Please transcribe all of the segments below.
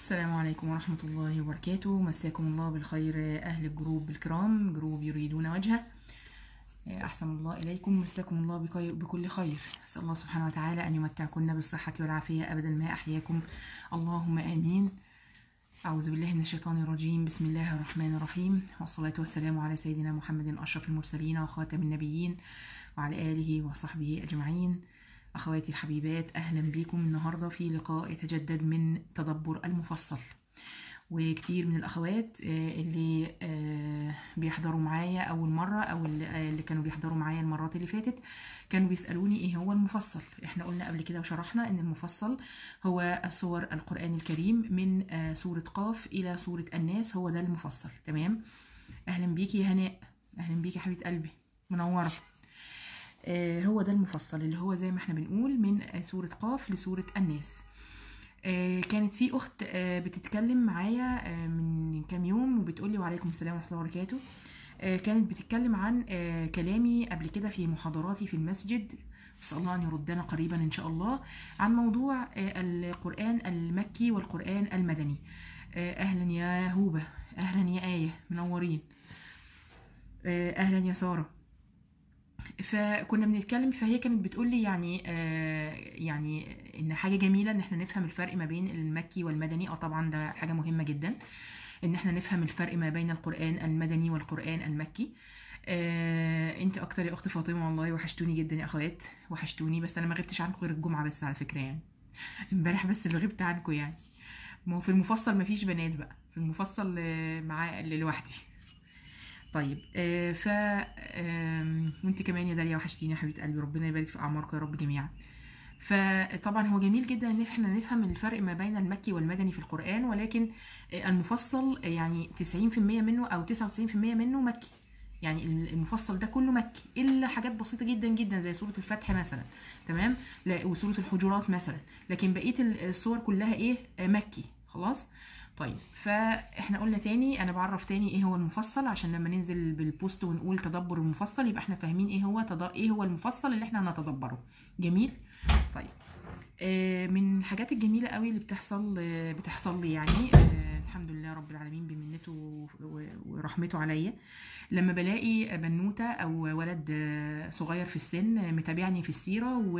السلام عليكم ورحمة الله وبركاته مساكم الله بالخير أهل الجروب الكرام جروب يريدون وجهه أحسن الله إليكم مساكم الله بكي- بكل خير أسأل الله سبحانه وتعالى أن يمتعكن بالصحة والعافية أبدا ما أحياكم اللهم آمين أعوذ بالله من الشيطان الرجيم بسم الله الرحمن الرحيم والصلاة والسلام على سيدنا محمد أشرف المرسلين وخاتم النبيين وعلى آله وصحبه أجمعين أخواتي الحبيبات أهلا بكم النهاردة في لقاء يتجدد من تدبر المفصل وكتير من الأخوات آه، اللي آه، بيحضروا معايا أول مرة أو اللي آه، اللي كانوا بيحضروا معايا المرات اللي فاتت كانوا بيسألوني إيه هو المفصل إحنا قلنا قبل كده وشرحنا إن المفصل هو سور القرآن الكريم من آه، سورة قاف إلى سورة الناس هو ده المفصل تمام أهلا بيكي يا هناء أهلا بيكي يا حبيبة قلبي منورة آه، هو ده المفصل اللي هو زي ما احنا بنقول من آه، سورة قاف لسورة الناس آه، كانت في أخت آه، بتتكلم معايا آه، من كام يوم وبتقولي وعليكم السلام ورحمة الله وبركاته آه، كانت بتتكلم عن آه، كلامي قبل كده في محاضراتي في المسجد نسأل الله أن يردنا قريبا إن شاء الله عن موضوع آه، القرآن المكي والقرآن المدني آه، أهلا يا هوبة أهلا يا آية منورين آه، أهلا يا سارة فكنا بنتكلم فهي كانت بتقول لي يعني آه يعني ان حاجه جميله ان احنا نفهم الفرق ما بين المكي والمدني اه طبعا ده حاجه مهمه جدا ان احنا نفهم الفرق ما بين القران المدني والقران المكي آه انت اكتر يا اخت فاطمه والله وحشتوني جدا يا اخوات وحشتوني بس انا ما غبتش عنكم غير الجمعه بس على فكره يعني امبارح بس اللي غبت عنكم يعني ما هو في المفصل ما فيش بنات بقى في المفصل آه، مع لوحدي طيب آه، ف آم، وانت كمان يا داليا وحشتيني يا حبيبه قلبي ربنا يبارك في اعماركم يا رب جميعا فطبعا هو جميل جدا ان احنا نفهم الفرق ما بين المكي والمدني في القران ولكن آه، المفصل آه، يعني 90% منه او 99% منه مكي يعني المفصل ده كله مكي الا حاجات بسيطه جدا جدا زي سوره الفتح مثلا تمام لا وسوره الحجرات مثلا لكن بقيه السور كلها ايه آه، مكي خلاص طيب فاحنا قلنا تاني انا بعرف تاني ايه هو المفصل عشان لما ننزل بالبوست ونقول تدبر المفصل يبقى احنا فاهمين ايه هو تد... ايه هو المفصل اللي احنا هنتدبره جميل طيب آه، من الحاجات الجميله قوي اللي بتحصل آه، بتحصل لي يعني آه، الحمد لله رب العالمين بمنته و- و- ورحمته عليا لما بلاقي بنوته او ولد آه، صغير في السن آه، متابعني في السيره و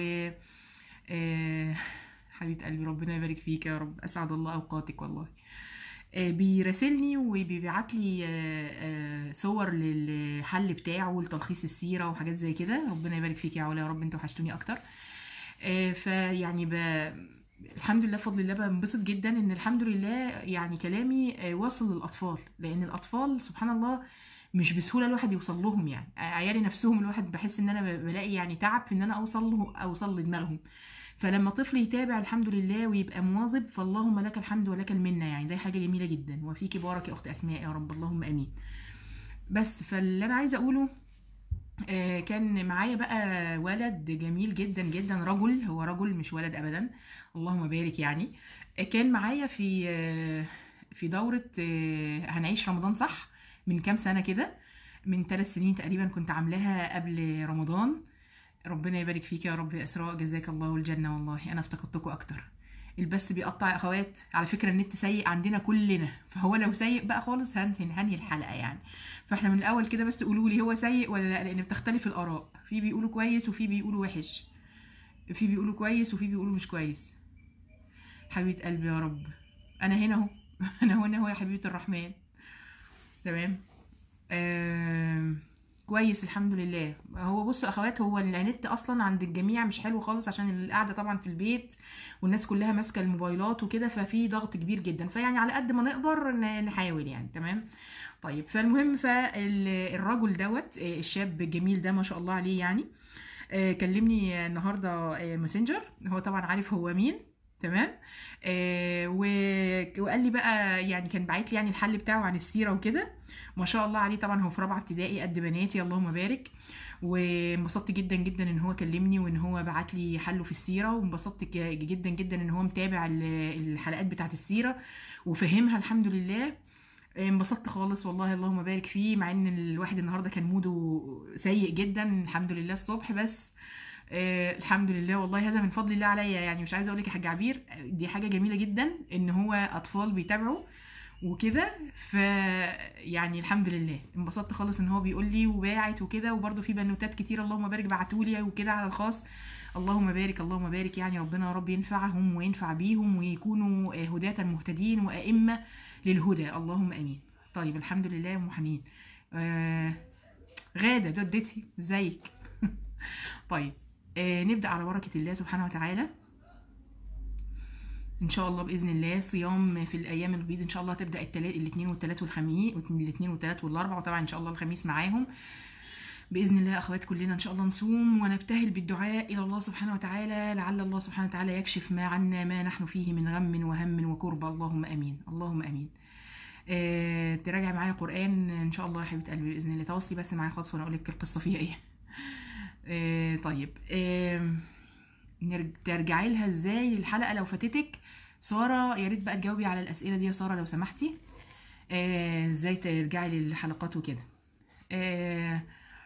آه، حبيبه قلبي ربنا يبارك فيك يا رب اسعد الله اوقاتك والله آه، بيراسلني وبيبعت لي آه، آه، صور للحل بتاعه لتلخيص السيره وحاجات زي كده ربنا يبارك فيك يا علا يا رب انتوا وحشتوني اكتر آه، فيعني ب... الحمد لله بفضل الله بنبسط جدا ان الحمد لله يعني كلامي آه، واصل للاطفال لان الاطفال سبحان الله مش بسهوله الواحد يوصل لهم يعني آه، عيالي نفسهم الواحد بحس ان انا ب- بلاقي يعني تعب في ان انا اوصل له اوصل لدماغهم فلما طفل يتابع الحمد لله ويبقى مواظب فاللهم لك الحمد ولك المنه يعني دي حاجه جميله جدا وفيكي بارك يا اخت اسماء يا رب اللهم امين بس فاللي انا عايزه اقوله آه، كان معايا بقى ولد جميل جدا جدا رجل هو رجل مش ولد ابدا اللهم بارك يعني آه، كان معايا في آه، في دورة آه، هنعيش رمضان صح من كام سنة كده من ثلاث سنين تقريبا كنت عاملاها قبل رمضان ربنا يبارك فيك يا رب يا اسراء جزاك الله الجنة والله انا افتقدتكم اكتر البث بيقطع يا اخوات على فكرة النت سيء عندنا كلنا فهو لو سيء بقى خالص هنسي هنهي الحلقة يعني فاحنا من الاول كده بس قولوا لي هو سيء ولا لا لان بتختلف الاراء في بيقولوا كويس وفي بيقولوا وحش في بيقولوا كويس وفي بيقولوا مش كويس حبيبه قلبي يا رب انا هنا اهو انا هنا اهو يا حبيبه الرحمن تمام آم، كويس الحمد لله هو بصوا يا اخوات هو النت اصلا عند الجميع مش حلو خالص عشان القعده طبعا في البيت والناس كلها ماسكه الموبايلات وكده ففي ضغط كبير جدا فيعني على قد ما نقدر ن- نحاول يعني تمام طيب فالمهم فالرجل دوت آه، الشاب الجميل ده ما شاء الله عليه يعني آه، كلمني النهارده آه، ماسنجر هو طبعا عارف هو مين تمام آه، و- وقال لي بقى يعني كان باعت لي يعني الحل بتاعه عن السيره وكده ما شاء الله عليه طبعا هو في رابعه ابتدائي قد بناتي اللهم بارك وانبسطت جدا جدا ان هو كلمني وان هو بعت لي حله في السيره وانبسطت ج- جدا جدا ان هو متابع ال- الحلقات بتاعت السيره وفهمها الحمد لله انبسطت خالص والله اللهم بارك فيه مع ان الواحد النهارده كان موده سيء جدا الحمد لله الصبح بس آه الحمد لله والله هذا من فضل الله عليا يعني مش عايزه اقول لك يا حاج عبير دي حاجه جميله جدا ان هو اطفال بيتابعوا وكده ف يعني الحمد لله انبسطت خالص ان هو بيقول لي وباعت وكده وبرده في بنوتات كتير اللهم بارك بعتوا لي وكده على الخاص اللهم بارك اللهم بارك يعني ربنا يا رب ينفعهم وينفع بيهم ويكونوا هداة مهتدين وأئمة للهدى اللهم امين طيب الحمد لله يا ام حنين آه غاده دودتي ازيك طيب آه نبدا على بركه الله سبحانه وتعالى ان شاء الله باذن الله صيام في الايام البيض ان شاء الله تبدا التلات الاثنين والثلاث والخميس الاثنين والثلاث والاربع وطبعا ان شاء الله الخميس معاهم باذن الله اخوات كلنا ان شاء الله نصوم ونبتهل بالدعاء الى الله سبحانه وتعالى لعل الله سبحانه وتعالى يكشف ما عنا ما نحن فيه من غم وهم وكرب اللهم امين اللهم امين آه، تراجع معايا قران ان شاء الله يا حبيبه قلبي باذن الله تواصلي بس معايا خالص وانا اقول لك القصه فيها ايه آه، طيب آه، نرج- ترجعي لها ازاي الحلقه لو فاتتك ساره يا ريت بقى تجاوبي على الاسئله دي يا ساره لو سمحتي آه، ازاي ترجعي للحلقات وكده آه،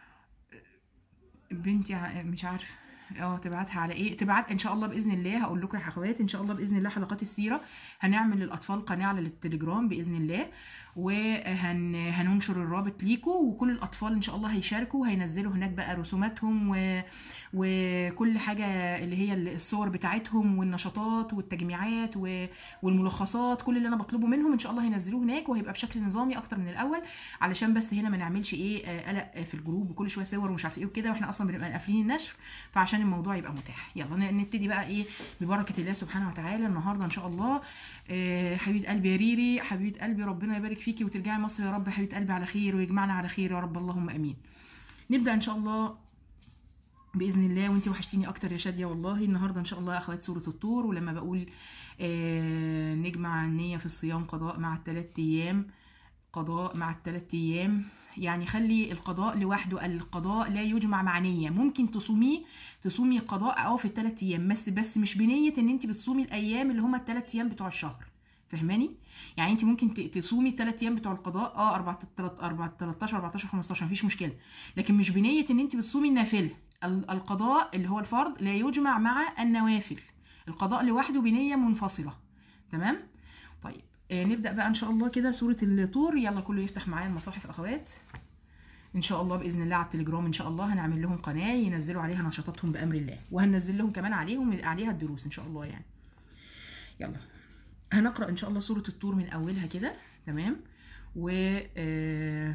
بنتي ع- مش عارفه اه تبعتها على ايه تبعت ان شاء الله باذن الله هقول لكم يا اخوات ان شاء الله باذن الله حلقات السيره هنعمل للاطفال قناه على التليجرام باذن الله وهننشر الرابط ليكم وكل الاطفال ان شاء الله هيشاركوا هينزلوا هناك بقى رسوماتهم و... وكل حاجه اللي هي الصور بتاعتهم والنشاطات والتجميعات و... والملخصات كل اللي انا بطلبه منهم ان شاء الله هينزلوه هناك وهيبقى بشكل نظامي اكتر من الاول علشان بس هنا ما نعملش ايه آه، قلق في الجروب وكل شويه صور ومش عارف ايه وكده واحنا اصلا بنبقى قافلين النشر فعشان الموضوع يبقى متاح يلا ن- نبتدي بقى ايه ببركه الله سبحانه وتعالى النهارده ان شاء الله آه، حبيبه قلبي يا ريري حبيبه قلبي ربنا يبارك فيكي وترجعي مصر يا رب حبيبه قلبي على خير ويجمعنا على خير يا رب اللهم امين نبدا ان شاء الله باذن الله وانتي وحشتيني اكتر يا شاديه والله النهارده ان شاء الله يا اخوات سوره الطور ولما بقول آه نجمع النيه في الصيام قضاء مع الثلاث ايام قضاء مع الثلاث ايام يعني خلي القضاء لوحده القضاء لا يجمع مع نيه ممكن تصوميه تصومي قضاء اه في الثلاث ايام بس بس مش بنيه ان انت بتصومي الايام اللي هم الثلاث ايام بتوع الشهر فاهماني يعني انت ممكن ت- تصومي الثلاث ايام بتوع القضاء اه 4 13 14 15 مفيش مشكله لكن مش بنيه ان انت بتصومي النافله ال- القضاء اللي هو الفرض لا يجمع مع النوافل القضاء لوحده بنيه منفصله تمام طيب آه نبدا بقى ان شاء الله كده سوره الطور يلا كله يفتح معايا المصاحف اخوات ان شاء الله باذن الله على التليجرام ان شاء الله هنعمل لهم قناه ينزلوا عليها نشاطاتهم بامر الله وهننزل لهم كمان عليهم عليها الدروس ان شاء الله يعني يلا هنقرا ان شاء الله سوره الطور من اولها كده تمام و آه،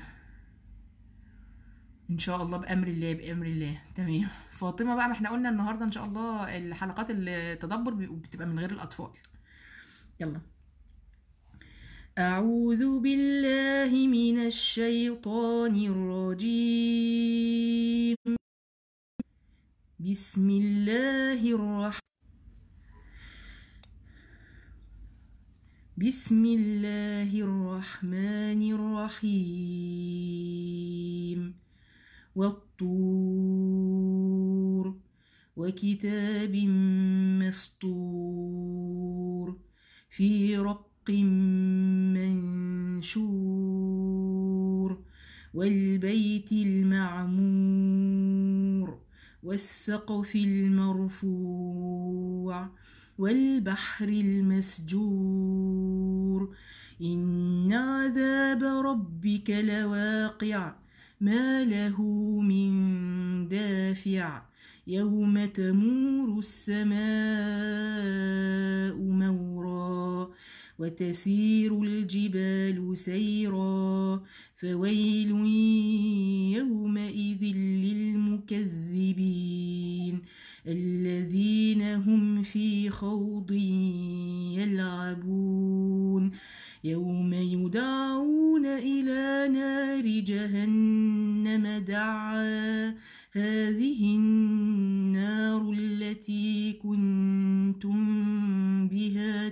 ان شاء الله بامر الله بامر الله تمام فاطمه بقى ما احنا قلنا النهارده ان شاء الله الحلقات التدبر بتبقى من غير الاطفال يلا أعوذ بالله من الشيطان الرجيم بسم الله الرحمن بسم الله الرحمن الرحيم والطور وكتاب مسطور في رق منشور والبيت المعمور والسقف المرفوع والبحر المسجور إن عذاب ربك لواقع ما له من دافع يوم تمور السماء مورا وتسير الجبال سيرا فويل يومئذ للمكذبين الذين هم في خوض يلعبون يوم يدعون إلى نار جهنم دعا هذه النار التي كنتم بها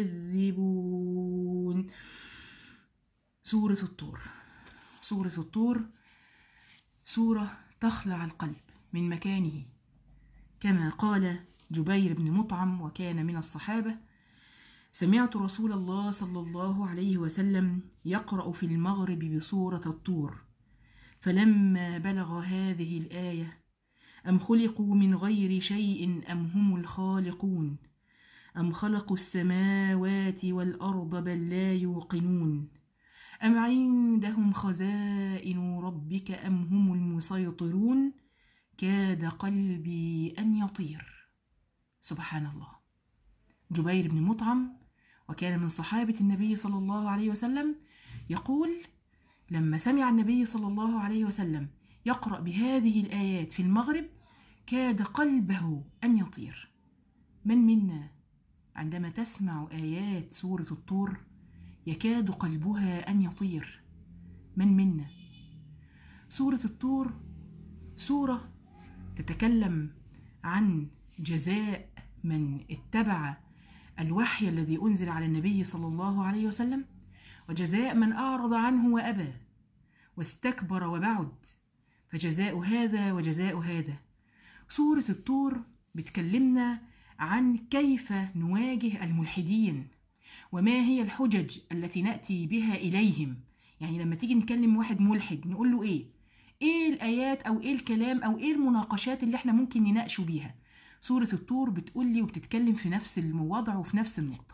تكذبون سورة الطور سورة الطور سورة تخلع القلب من مكانه كما قال جبير بن مطعم وكان من الصحابة سمعت رسول الله صلى الله عليه وسلم يقرأ في المغرب بسورة الطور فلما بلغ هذه الآية أم خلقوا من غير شيء أم هم الخالقون أم خلقوا السماوات والأرض بل لا يوقنون أم عندهم خزائن ربك أم هم المسيطرون كاد قلبي أن يطير سبحان الله جبير بن مطعم وكان من صحابة النبي صلى الله عليه وسلم يقول لما سمع النبي صلى الله عليه وسلم يقرأ بهذه الآيات في المغرب كاد قلبه أن يطير من منا عندما تسمع آيات سورة الطور يكاد قلبها أن يطير من منا سورة الطور سورة تتكلم عن جزاء من اتبع الوحي الذي أنزل على النبي صلى الله عليه وسلم وجزاء من أعرض عنه وأبى واستكبر وبعد فجزاء هذا وجزاء هذا سورة الطور بتكلمنا عن كيف نواجه الملحدين وما هي الحجج التي نأتي بها إليهم يعني لما تيجي نكلم واحد ملحد نقول له إيه إيه الآيات أو إيه الكلام أو إيه المناقشات اللي إحنا ممكن نناقشه بيها سورة الطور بتقولي وبتتكلم في نفس الوضع وفي نفس النقطة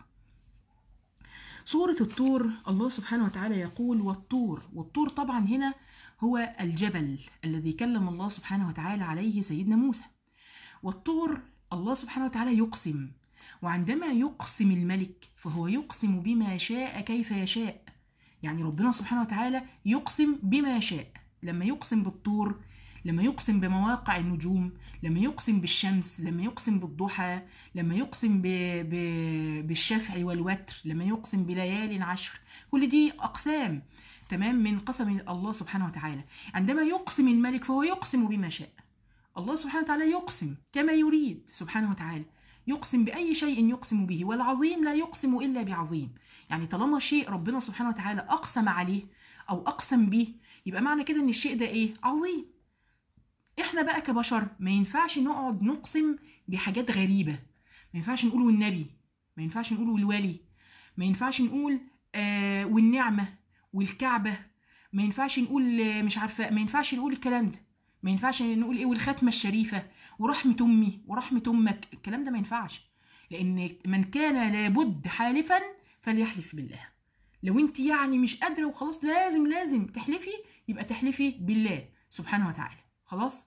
سورة الطور الله سبحانه وتعالى يقول والطور والطور طبعا هنا هو الجبل الذي كلم الله سبحانه وتعالى عليه سيدنا موسى والطور الله سبحانه وتعالى يقسم وعندما يقسم الملك فهو يقسم بما شاء كيف يشاء يعني ربنا سبحانه وتعالى يقسم بما شاء لما يقسم بالطور لما يقسم بمواقع النجوم لما يقسم بالشمس لما يقسم بالضحى لما يقسم ب... ب... بالشفع والوتر لما يقسم بليال عشر كل دي أقسام تمام من قسم الله سبحانه وتعالى عندما يقسم الملك فهو يقسم بما شاء الله سبحانه وتعالى يقسم كما يريد سبحانه وتعالى يقسم بأي شيء يقسم به والعظيم لا يقسم إلا بعظيم يعني طالما شيء ربنا سبحانه وتعالى أقسم عليه أو أقسم به يبقى معنى كده إن الشيء ده إيه عظيم إحنا بقى كبشر ما ينفعش نقعد نقسم بحاجات غريبة ما ينفعش نقول والنبي ما ينفعش نقول والولي ما ينفعش نقول آه والنعمة والكعبة ما ينفعش نقول آه مش عارفة ما ينفعش نقول الكلام ده ما ينفعش نقول ايه والختمه الشريفه ورحمه امي ورحمه امك الكلام ده ما ينفعش لان من كان لابد حالفا فليحلف بالله لو انت يعني مش قادره وخلاص لازم لازم تحلفي يبقى تحلفي بالله سبحانه وتعالى خلاص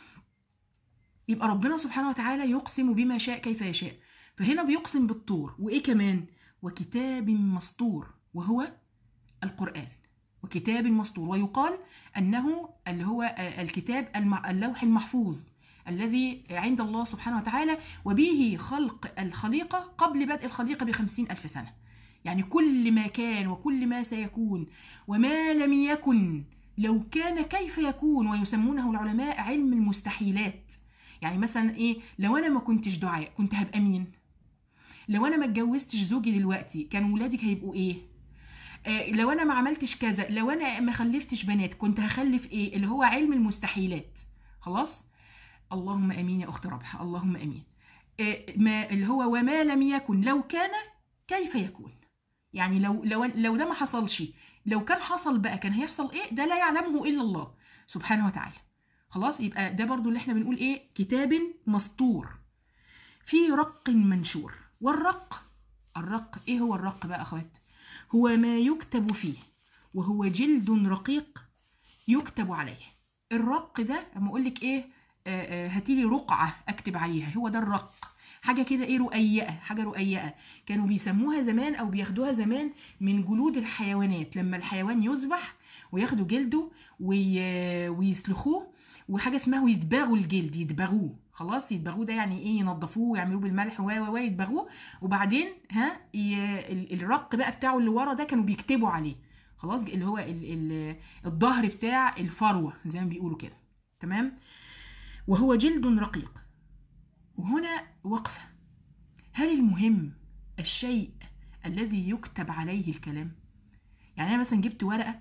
يبقى ربنا سبحانه وتعالى يقسم بما شاء كيف يشاء فهنا بيقسم بالطور وايه كمان وكتاب مسطور وهو القران وكتاب مسطور ويقال أنه اللي هو الكتاب اللوح المحفوظ الذي عند الله سبحانه وتعالى وبه خلق الخليقة قبل بدء الخليقة بخمسين ألف سنة يعني كل ما كان وكل ما سيكون وما لم يكن لو كان كيف يكون ويسمونه العلماء علم المستحيلات يعني مثلا ايه لو انا ما كنتش دعاء كنت هبقى مين لو انا ما اتجوزتش زوجي دلوقتي كان ولادك هيبقوا ايه لو انا ما عملتش كذا لو انا ما خلفتش بنات كنت هخلف ايه اللي هو علم المستحيلات خلاص اللهم امين يا اخت ربحه اللهم امين ما اللي هو وما لم يكن لو كان كيف يكون يعني لو لو لو ده ما حصلش لو كان حصل بقى كان هيحصل ايه ده لا يعلمه الا الله سبحانه وتعالى خلاص يبقى ده برضو اللي احنا بنقول ايه كتاب مسطور في رق منشور والرق الرق ايه هو الرق بقى اخوات هو ما يكتب فيه وهو جلد رقيق يكتب عليه الرق ده اما اقول لك ايه هاتيلي رقعه اكتب عليها هو ده الرق حاجه كده ايه رقيقه حاجه رقيقه كانوا بيسموها زمان او بياخدوها زمان من جلود الحيوانات لما الحيوان يذبح وياخدوا جلده وي... ويسلخوه وحاجه اسمها يدبغوا الجلد يدبغوه خلاص يدبغوه ده يعني ايه ينضفوه ويعملوه بالملح و و يدبغوه وبعدين ها ي... الرق بقى بتاعه اللي ورا ده كانوا بيكتبوا عليه خلاص اللي هو ال... ال... الظهر بتاع الفروه زي ما بيقولوا كده تمام وهو جلد رقيق وهنا وقفه هل المهم الشيء الذي يكتب عليه الكلام يعني انا مثلا جبت ورقه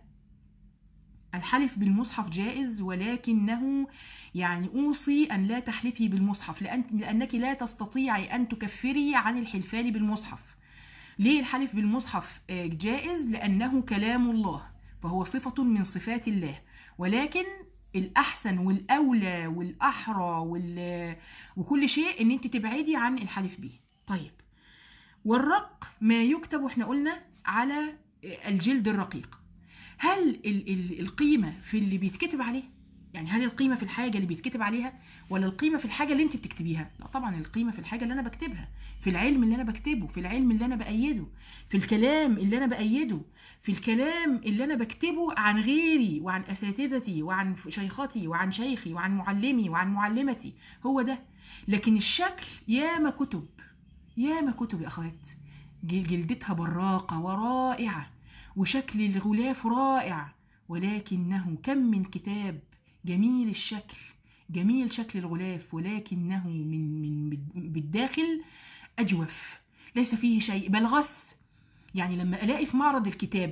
الحلف بالمصحف جائز ولكنه يعني أوصي أن لا تحلفي بالمصحف لأن لأنك لا تستطيعي أن تكفري عن الحلفان بالمصحف ليه الحلف بالمصحف جائز لأنه كلام الله فهو صفة من صفات الله ولكن الاحسن والاولى والاحرى وال... وكل شيء ان انت تبعدي عن الحلف به طيب والرق ما يكتب واحنا قلنا على الجلد الرقيق هل ال... ال... القيمه في اللي بيتكتب عليه يعني هل القيمه في الحاجه اللي بيتكتب عليها ولا القيمه في الحاجه اللي انت بتكتبيها لا طبعا القيمه في الحاجه اللي انا بكتبها في العلم اللي انا بكتبه في العلم اللي انا بايده في الكلام اللي انا بايده في الكلام اللي انا بكتبه عن غيري وعن اساتذتي وعن شيختي وعن شيخي وعن معلمي وعن معلمتي هو ده لكن الشكل ياما كتب ياما كتب يا اخوات جلدتها براقه ورائعه وشكل الغلاف رائع ولكنه كم من كتاب جميل الشكل جميل شكل الغلاف ولكنه من من بالداخل اجوف ليس فيه شيء بل غص يعني لما الاقي في معرض الكتاب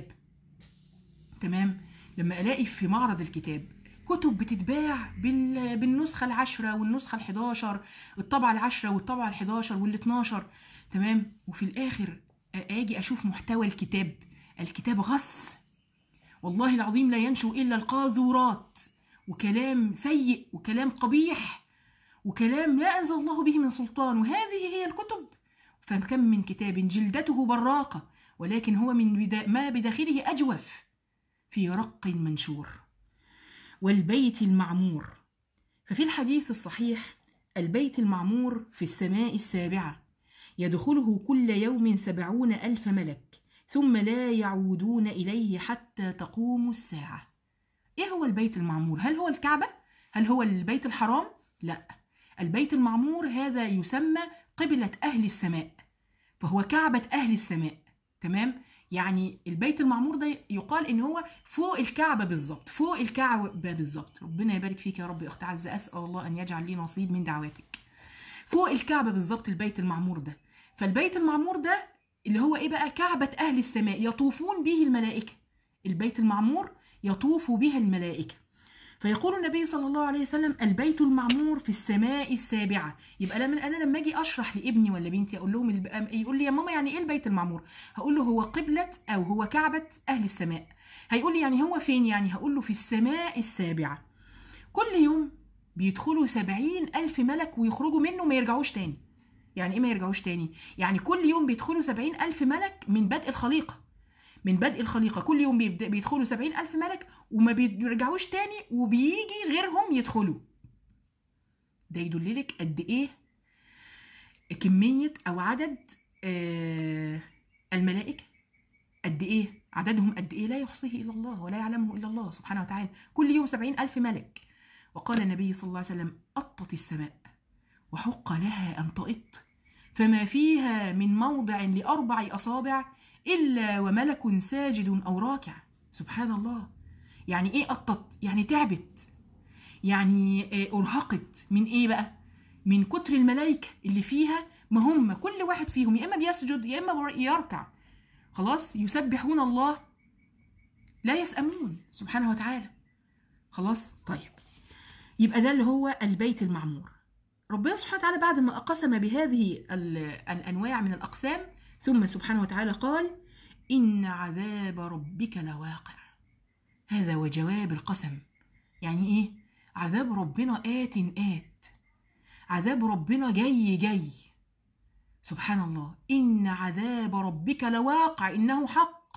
تمام لما الاقي في معرض الكتاب كتب بتتباع بالنسخة العشرة والنسخة الحداشر الطبعة العشرة والطبعة الحداشر والاتناشر تمام وفي الآخر أجي أشوف محتوى الكتاب الكتاب غص والله العظيم لا ينشو إلا القاذورات وكلام سيء وكلام قبيح وكلام لا أنزل الله به من سلطان وهذه هي الكتب فكم من كتاب جلدته براقة ولكن هو من بدا ما بداخله أجوف في رق منشور والبيت المعمور ففي الحديث الصحيح البيت المعمور في السماء السابعة يدخله كل يوم سبعون ألف ملك ثم لا يعودون إليه حتى تقوم الساعة إيه هو البيت المعمور؟ هل هو الكعبة؟ هل هو البيت الحرام؟ لا البيت المعمور هذا يسمى قبلة أهل السماء فهو كعبة أهل السماء تمام؟ يعني البيت المعمور ده يقال ان هو فوق الكعبه بالظبط فوق الكعبه بالظبط ربنا يبارك فيك يا رب يا اخت عزه اسال الله ان يجعل لي نصيب من دعواتك فوق الكعبه بالظبط البيت المعمور ده فالبيت المعمور ده اللي هو ايه بقى كعبه اهل السماء يطوفون به الملائكه البيت المعمور يطوف به الملائكه فيقول النبي صلى الله عليه وسلم البيت المعمور في السماء السابعة يبقى لما أنا لما أجي أشرح لابني ولا بنتي أقول لهم الب... يقول لي يا ماما يعني إيه البيت المعمور هقول له هو قبلة أو هو كعبة أهل السماء هيقول لي يعني هو فين يعني هقول له في السماء السابعة كل يوم بيدخلوا سبعين ألف ملك ويخرجوا منه ما يرجعوش تاني يعني إيه ما يرجعوش تاني يعني كل يوم بيدخلوا سبعين ألف ملك من بدء الخليقة من بدء الخليقة كل يوم بيدخلوا سبعين ألف ملك وما بيرجعوش تاني وبيجي غيرهم يدخلوا ده يدللك قد إيه كمية أو عدد آه الملائكة قد إيه عددهم قد إيه لا يحصيه إلا الله ولا يعلمه إلا الله سبحانه وتعالى كل يوم سبعين ألف ملك وقال النبي صلى الله عليه وسلم أطت السماء وحق لها أن تئط فما فيها من موضع لأربع أصابع إلا وملك ساجد أو راكع سبحان الله يعني إيه قطت يعني تعبت يعني أرهقت من إيه بقى من كتر الملائكة اللي فيها ما هم كل واحد فيهم يا إما بيسجد يا إما يركع خلاص يسبحون الله لا يسأمون سبحانه وتعالى خلاص طيب يبقى ده اللي هو البيت المعمور ربنا سبحانه وتعالى بعد ما قسم بهذه الأنواع من الأقسام ثم سبحانه وتعالى قال إن عذاب ربك لواقع هذا وجواب القسم يعني إيه عذاب ربنا آت آت عذاب ربنا جاي جاي سبحان الله إن عذاب ربك لواقع إنه حق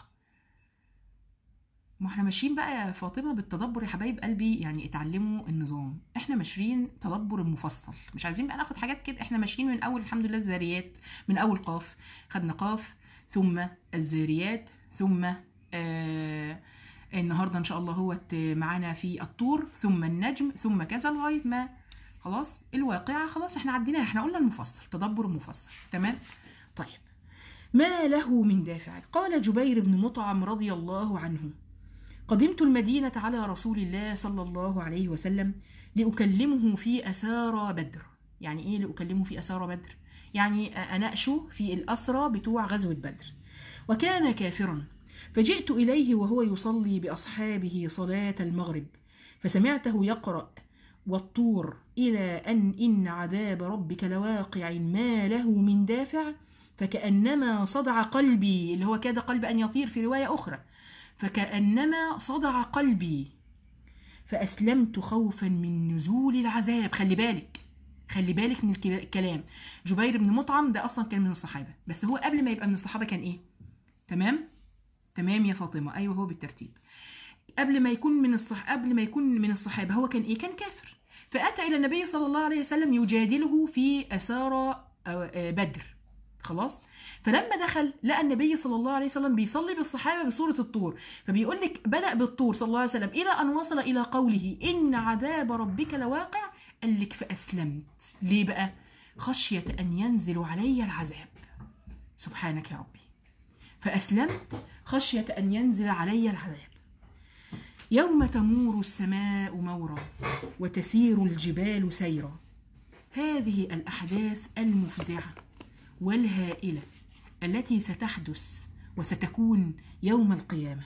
ما احنا ماشيين بقى يا فاطمة بالتدبر يا حبايب قلبي يعني اتعلموا النظام احنا ماشيين تدبر المفصل مش عايزين بقى ناخد حاجات كده احنا ماشيين من اول الحمد لله الزاريات من اول قاف خدنا قاف ثم الزاريات ثم آه النهارده ان شاء الله هو معانا في الطور ثم النجم ثم كذا لغايه ما خلاص الواقعه خلاص احنا عديناها احنا قلنا المفصل تدبر المفصل تمام طيب ما له من دافع قال جبير بن مطعم رضي الله عنه قدمت المدينة على رسول الله صلى الله عليه وسلم لأكلمه في أسارى بدر يعني إيه لأكلمه في أسارى بدر؟ يعني أناقشه في الأسرى بتوع غزوة بدر وكان كافرا فجئت إليه وهو يصلي بأصحابه صلاة المغرب فسمعته يقرأ والطور إلى أن إن عذاب ربك لواقع ما له من دافع فكأنما صدع قلبي اللي هو كاد قلب أن يطير في رواية أخرى فكأنما صدع قلبي فأسلمت خوفا من نزول العذاب خلي بالك خلي بالك من الك- الكلام جبير بن مطعم ده أصلا كان من الصحابة بس هو قبل ما يبقى من الصحابة كان إيه تمام تمام يا فاطمة أيوه هو بالترتيب قبل ما يكون من الصح قبل ما يكون من الصحابة هو كان إيه كان كافر فأتى إلى النبي صلى الله عليه وسلم يجادله في أسارى آه، آه، بدر خلاص فلما دخل لقى النبي صلى الله عليه وسلم بيصلي بالصحابه بسوره الطور فبيقول لك بدا بالطور صلى الله عليه وسلم الى ان وصل الى قوله ان عذاب ربك لواقع قال لك فاسلمت ليه بقى خشيه ان ينزل علي العذاب سبحانك يا ربي فاسلمت خشيه ان ينزل علي العذاب يوم تمور السماء مورا وتسير الجبال سيرا هذه الاحداث المفزعه والهائله التي ستحدث وستكون يوم القيامه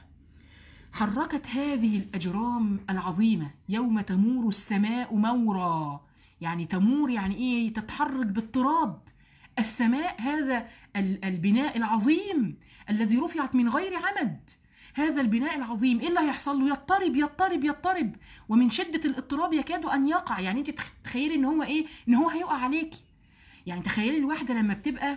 حركت هذه الاجرام العظيمه يوم تمور السماء مورا يعني تمور يعني ايه تتحرك باضطراب السماء هذا ال- البناء العظيم الذي رفعت من غير عمد هذا البناء العظيم ايه اللي هيحصل له يضطرب يضطرب يضطرب ومن شده الاضطراب يكاد ان يقع يعني انت تخ- تخيلي ان هو ايه ان هو هيقع عليكي يعني تخيلي الواحده لما بتبقى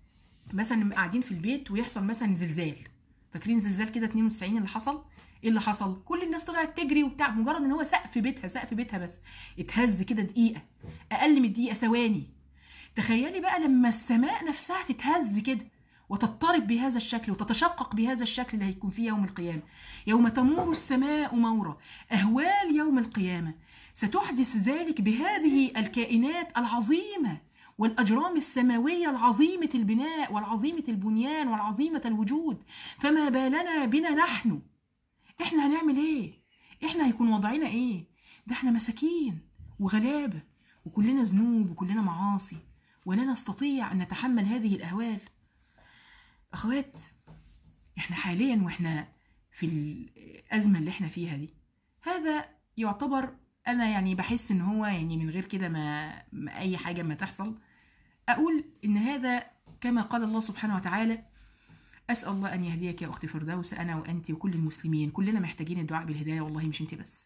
مثلا قاعدين في البيت ويحصل مثلا زلزال فاكرين زلزال كده 92 اللي حصل ايه اللي حصل كل الناس طلعت تجري وبتاع مجرد ان هو سقف بيتها سقف بيتها بس اتهز كده دقيقه اقل من دقيقه ثواني تخيلي بقى لما السماء نفسها تتهز كده وتضطرب بهذا الشكل وتتشقق بهذا الشكل اللي هيكون فيه يوم القيامة يوم تمور السماء مورا أهوال يوم القيامة ستحدث ذلك بهذه الكائنات العظيمة والأجرام السماوية العظيمة البناء والعظيمة البنيان والعظيمة الوجود فما بالنا بنا نحن احنا هنعمل ايه احنا هيكون وضعنا ايه ده احنا مساكين وغلابة وكلنا ذنوب وكلنا معاصي ولا نستطيع أن نتحمل هذه الأهوال أخوات احنا حاليا واحنا في الأزمة اللي احنا فيها دي هذا يعتبر أنا يعني بحس إن هو يعني من غير كده ما, ما أي حاجة ما تحصل أقول إن هذا كما قال الله سبحانه وتعالى أسأل الله أن يهديك يا أختي فردوس أنا وأنت وكل المسلمين كلنا محتاجين الدعاء بالهداية والله مش أنت بس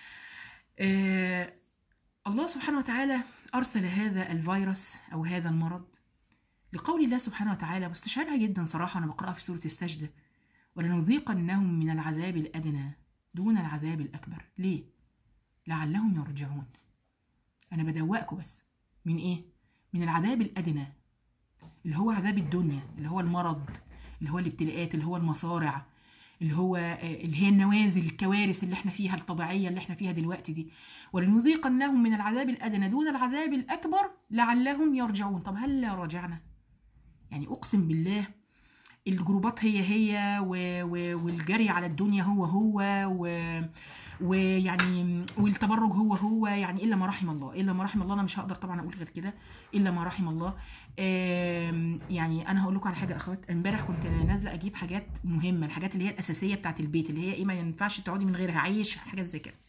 آه الله سبحانه وتعالى أرسل هذا الفيروس أو هذا المرض لقول الله سبحانه وتعالى واستشعرها جدا صراحة أنا بقرأها في سورة السجدة ولنذيقنهم من العذاب الأدنى دون العذاب الأكبر ليه؟ لعلهم يرجعون أنا بدوقكم بس من إيه؟ من العذاب الأدنى اللي هو عذاب الدنيا اللي هو المرض اللي هو الابتلاءات اللي هو المصارع اللي هو اللي هي النوازل الكوارث اللي احنا فيها الطبيعية اللي احنا فيها دلوقتي دي ولنذيقنهم من العذاب الأدنى دون العذاب الأكبر لعلهم يرجعون طب هل لا راجعنا يعني أقسم بالله الجروبات هي هي و... و... والجري على الدنيا هو هو و... ويعني والتبرج هو هو يعني الا ما رحم الله الا ما رحم الله انا مش هقدر طبعا اقول غير كده الا ما رحم الله آم، يعني انا هقول لكم على حاجه يا اخوات امبارح كنت نازله اجيب حاجات مهمه الحاجات اللي هي الاساسيه بتاعت البيت اللي هي ايه ما ينفعش تقعدي من غيرها عيش حاجات زي كده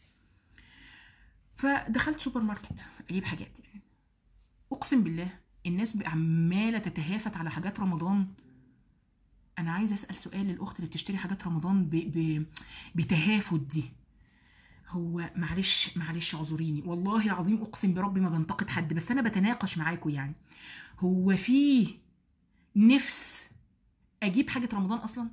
فدخلت سوبر ماركت اجيب حاجات يعني اقسم بالله الناس بقى عماله تتهافت على حاجات رمضان انا عايزه اسال سؤال للاخت اللي بتشتري حاجات رمضان ب... ب... بتهافت دي هو معلش معلش اعذريني والله العظيم اقسم بربي ما بنتقد حد بس انا بتناقش معاكم يعني هو في نفس اجيب حاجه رمضان اصلا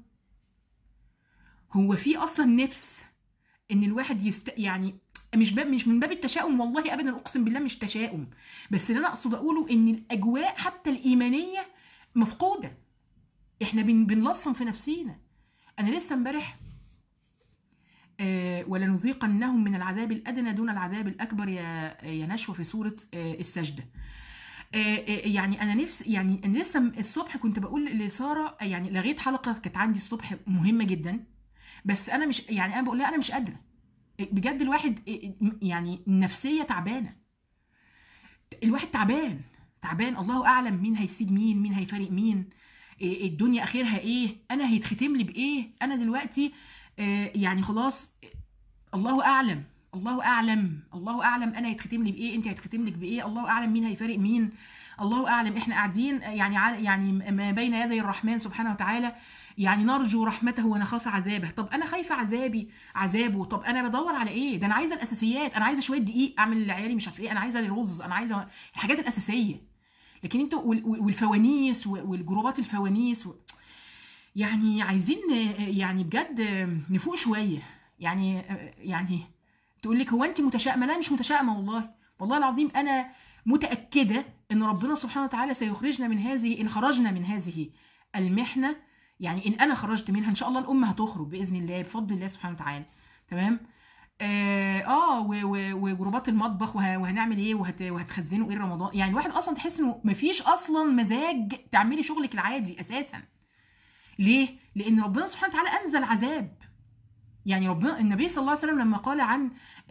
هو في اصلا نفس ان الواحد يست يعني مش باب مش من باب التشاؤم والله ابدا اقسم بالله مش تشاؤم بس اللي انا اقصد اقوله ان الاجواء حتى الايمانيه مفقوده احنا بن بنلصم في نفسينا انا لسه امبارح آه، ولنذيقنهم من العذاب الادنى دون العذاب الاكبر يا يا نشوى في سوره آه، السجده آه، آه، يعني انا نفسي يعني أنا لسه الصبح كنت بقول لساره يعني لغيت حلقه كانت عندي الصبح مهمه جدا بس انا مش يعني انا بقول لها انا مش قادره بجد الواحد يعني النفسيه تعبانه الواحد تعبان تعبان الله اعلم مين هيسيب مين مين هيفارق مين إيه الدنيا اخرها ايه انا هيتختم لي بايه انا دلوقتي آه، يعني خلاص الله اعلم الله اعلم الله اعلم انا هيتختم لي بايه انت هيتختم لك بايه الله اعلم مين هيفارق مين الله اعلم احنا قاعدين يعني ع- يعني ما بين يدي الرحمن سبحانه وتعالى يعني نرجو رحمته ونخاف عذابه طب انا خايفه عذابي عذابه طب انا بدور على ايه ده انا عايزه الاساسيات انا عايزه شويه دقيق اعمل لعيالي مش عارف ايه انا عايزه الرز انا عايزه الحاجات الاساسيه لكن انتوا وال- وال- والفوانيس و- والجروبات الفوانيس و... يعني عايزين يعني بجد نفوق شويه يعني يعني تقول لك هو انت متشائمه لا مش متشائمه والله والله العظيم انا متاكده ان ربنا سبحانه وتعالى سيخرجنا من هذه ان خرجنا من هذه المحنه يعني ان انا خرجت منها ان شاء الله الامه هتخرج باذن الله بفضل الله سبحانه وتعالى تمام اه, آه و- و- وجروبات المطبخ وه- وهنعمل ايه وهت وهتخزنوا ايه رمضان يعني الواحد اصلا تحس انه مفيش اصلا مزاج تعملي شغلك العادي اساسا ليه لان ربنا سبحانه وتعالى انزل عذاب يعني ربنا النبي صلى الله عليه وسلم لما قال عن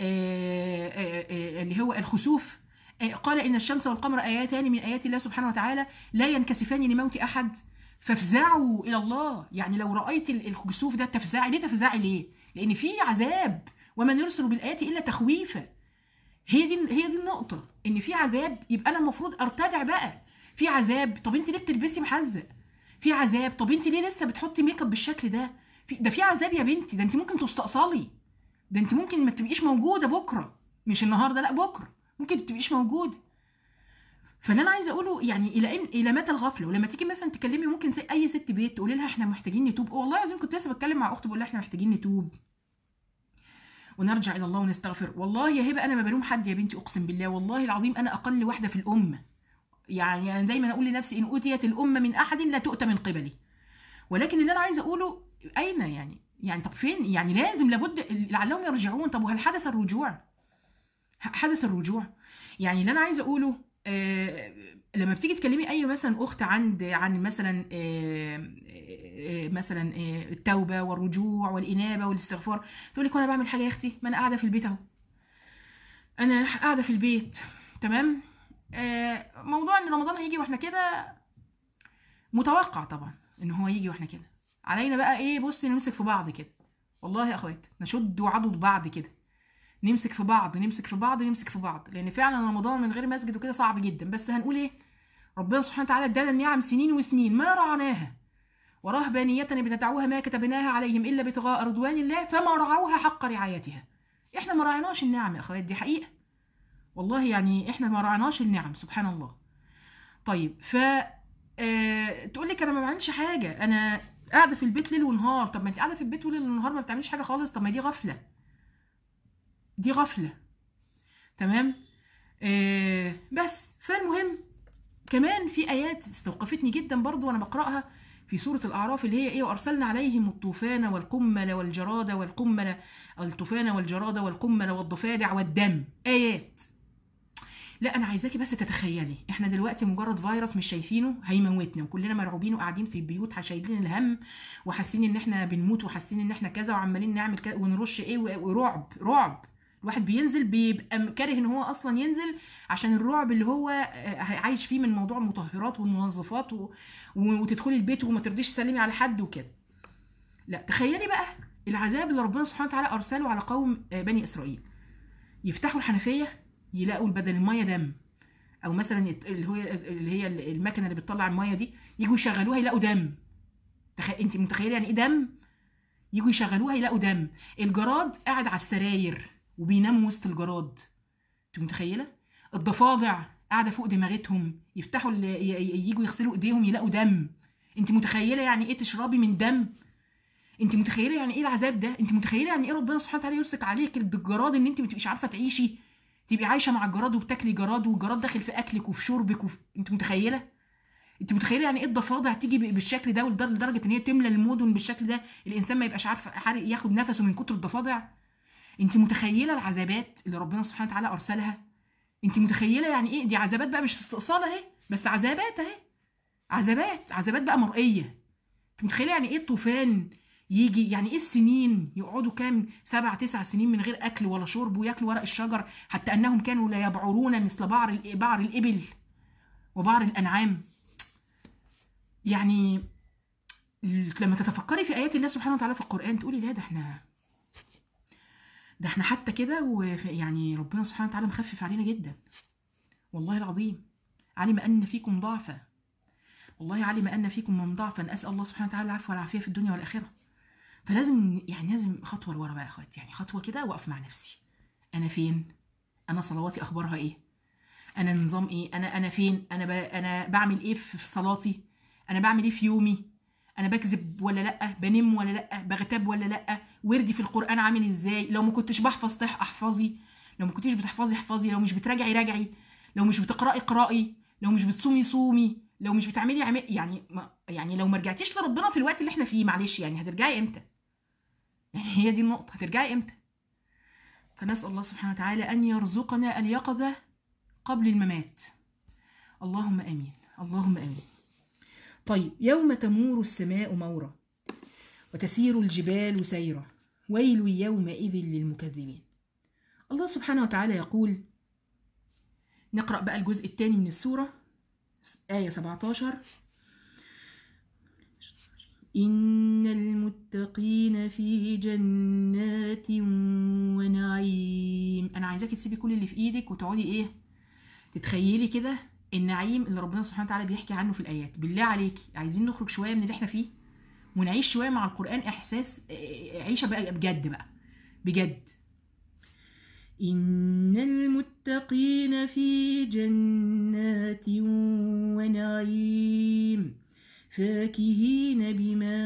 آه، آه، آه، اللي هو الخسوف آه، قال ان الشمس والقمر اياتان من ايات الله سبحانه وتعالى لا ينكسفان لموت احد فافزعوا الى الله يعني لو رايت ال- الكسوف ده تفزعي ليه تفزعي ليه لان في عذاب وما نرسل بالايات الا تخويفا هي دي هي دي النقطه ان في عذاب يبقى انا المفروض ارتدع بقى في عذاب طب انت ليه بتلبسي محزق في عذاب طب انت ليه لسه بتحطي ميك اب بالشكل ده في ده في عذاب يا بنتي ده انت ممكن تستأصلي ده انت ممكن ما تبقيش موجوده بكره مش النهارده لا بكره ممكن ما تبقيش موجوده فاللي انا عايزه اقوله يعني الى إم- الى متى الغفله ولما تيجي مثلا تكلمي ممكن زي اي ست بيت تقولي لها احنا محتاجين نتوب والله العظيم كنت لسه بتكلم مع اختي بقول لها احنا محتاجين نتوب ونرجع الى الله ونستغفر والله يا هبه انا ما بلوم حد يا بنتي اقسم بالله والله العظيم انا اقل واحده في الامه يعني انا دايما اقول لنفسي ان اوتيت الامه من احد لا تؤتى من قبلي ولكن اللي انا عايزه اقوله اين يعني يعني طب فين يعني لازم لابد لعلهم يرجعون طب وهل حدث الرجوع ح- حدث الرجوع يعني اللي انا عايزه اقوله آه لما بتيجي تكلمي اي مثلا اخت عند عن مثلا آه آه مثلا آه التوبه والرجوع والانابه والاستغفار تقول لك وانا بعمل حاجه يا اختي ما انا قاعده في البيت اهو انا قاعده في البيت تمام آه موضوع ان رمضان هيجي واحنا كده متوقع طبعا ان هو يجي واحنا كده علينا بقى ايه بصي نمسك في بعض كده والله يا اخوات نشد وعضد بعض كده نمسك في بعض نمسك في بعض نمسك في بعض لان فعلا رمضان من غير مسجد وكده صعب جدا بس هنقول ايه ربنا سبحانه وتعالى ادانا النعم سنين وسنين ما رعناها ورهبانية ابتدعوها ما كتبناها عليهم الا ابتغاء رضوان الله فما رعوها حق رعايتها احنا ما رعناش النعم يا اخوات دي حقيقة والله يعني احنا ما رعناش النعم سبحان الله طيب ف آه، تقول لك انا ما بعملش حاجه انا قاعده في البيت ليل ونهار طب ما انت قاعده في البيت ليل ونهار ما بتعمليش حاجه خالص طب ما دي غفله دي غفله تمام آه بس فالمهم كمان في ايات استوقفتني جدا برضو وانا بقراها في سوره الاعراف اللي هي ايه وارسلنا عليهم الطوفان والقمل والجراد والقمل الطوفان والجراد والقمل والضفادع والدم ايات لا انا عايزاكي بس تتخيلي احنا دلوقتي مجرد فيروس مش شايفينه هيموتنا وكلنا مرعوبين وقاعدين في البيوت شايلين الهم وحاسين ان احنا بنموت وحاسين ان احنا كذا وعمالين نعمل كذا ونرش ايه و- ورعب رعب الواحد بينزل بيبقى م- كاره ان هو اصلا ينزل عشان الرعب اللي هو آه، عايش فيه من موضوع المطهرات والمنظفات و... و- وتدخلي البيت وما ترضيش تسلمي على حد وكده لا تخيلي بقى العذاب اللي ربنا سبحانه وتعالى ارسله على قوم آه، بني اسرائيل يفتحوا الحنفيه يلاقوا بدل الميه دم او مثلا يت- اللي هو اللي هي المكنه اللي بتطلع الميه دي يجوا يشغلوها يلاقوا دم تخ... انت متخيله يعني ايه دم يجوا يشغلوها يلاقوا دم الجراد قاعد على السراير وبيناموا وسط الجراد انت متخيله الضفادع قاعده فوق دماغتهم يفتحوا ال... ي- ي- يجوا يغسلوا ايديهم يلاقوا دم انت متخيله يعني ايه تشربي من دم انت متخيله يعني ايه العذاب ده انت متخيله يعني ايه ربنا سبحانه وتعالى يرسك عليك الجراد ان انت ما تبقيش عارفه تعيشي تبقي عايشه مع الجراد وبتاكلي جراد والجراد داخل في اكلك وفي شربك وفي... انت متخيله انت متخيله يعني ايه الضفادع تيجي ب- بالشكل ده ولدر- لدرجه ان هي تملى المدن بالشكل ده الانسان ما يبقاش عارف حار- ياخد نفسه من كتر الضفادع انت متخيله العذابات اللي ربنا سبحانه وتعالى ارسلها انت متخيله يعني ايه دي عذابات بقى مش استئصال اهي بس عذابات اهي عذابات عذابات بقى مرئيه انت متخيله يعني ايه الطوفان يجي يعني ايه السنين يقعدوا كام سبع تسع سنين من غير اكل ولا شرب وياكلوا ورق الشجر حتى انهم كانوا لا يبعرون مثل بعر ال- بعر الابل وبعر الانعام يعني لما تتفكري في ايات الله سبحانه وتعالى في القران تقولي لا ده احنا ده احنا حتى كده ويعني ربنا سبحانه وتعالى مخفف علينا جدا والله العظيم علم ان فيكم ضعفا والله علم ان فيكم من ضعفا اسال الله سبحانه وتعالى العفو والعافيه في الدنيا والاخره فلازم يعني لازم خطوه لورا بقى يا اخواتي يعني خطوه كده واقف مع نفسي انا فين انا صلواتي اخبارها ايه انا نظام ايه انا انا فين انا ب... انا بعمل ايه في في صلاتي انا بعمل ايه في يومي انا بكذب ولا لا بنم ولا لا بغتاب ولا لا وردي في القران عامل ازاي لو ما كنتش بحفظ تح احفظي لو ما كنتيش بتحفظي احفظي لو مش بتراجعي راجعي لو مش بتقراي اقراي لو مش بتصومي صومي لو مش بتعملي عمل يعني ما يعني لو ما رجعتيش لربنا في الوقت اللي احنا فيه معلش يعني هترجعي امتى يعني هي دي النقطه هترجعي امتى فنسال الله سبحانه وتعالى ان يرزقنا اليقظه قبل الممات اللهم امين اللهم امين طيب يوم تمور السماء مورا وتسير الجبال سيرا ويل يومئذ للمكذبين الله سبحانه وتعالى يقول نقرأ بقى الجزء الثاني من السورة آية 17 إن المتقين في جنات ونعيم أنا عايزاكي تسيبي كل اللي في إيدك وتقعدي إيه تتخيلي كده النعيم اللي ربنا سبحانه وتعالى بيحكي عنه في الآيات بالله عليكي عايزين نخرج شوية من اللي إحنا فيه ونعيش شوية مع القرآن إحساس عيشة بقى بجد بقى بجد إن المتقين في جنات ونعيم فاكهين بما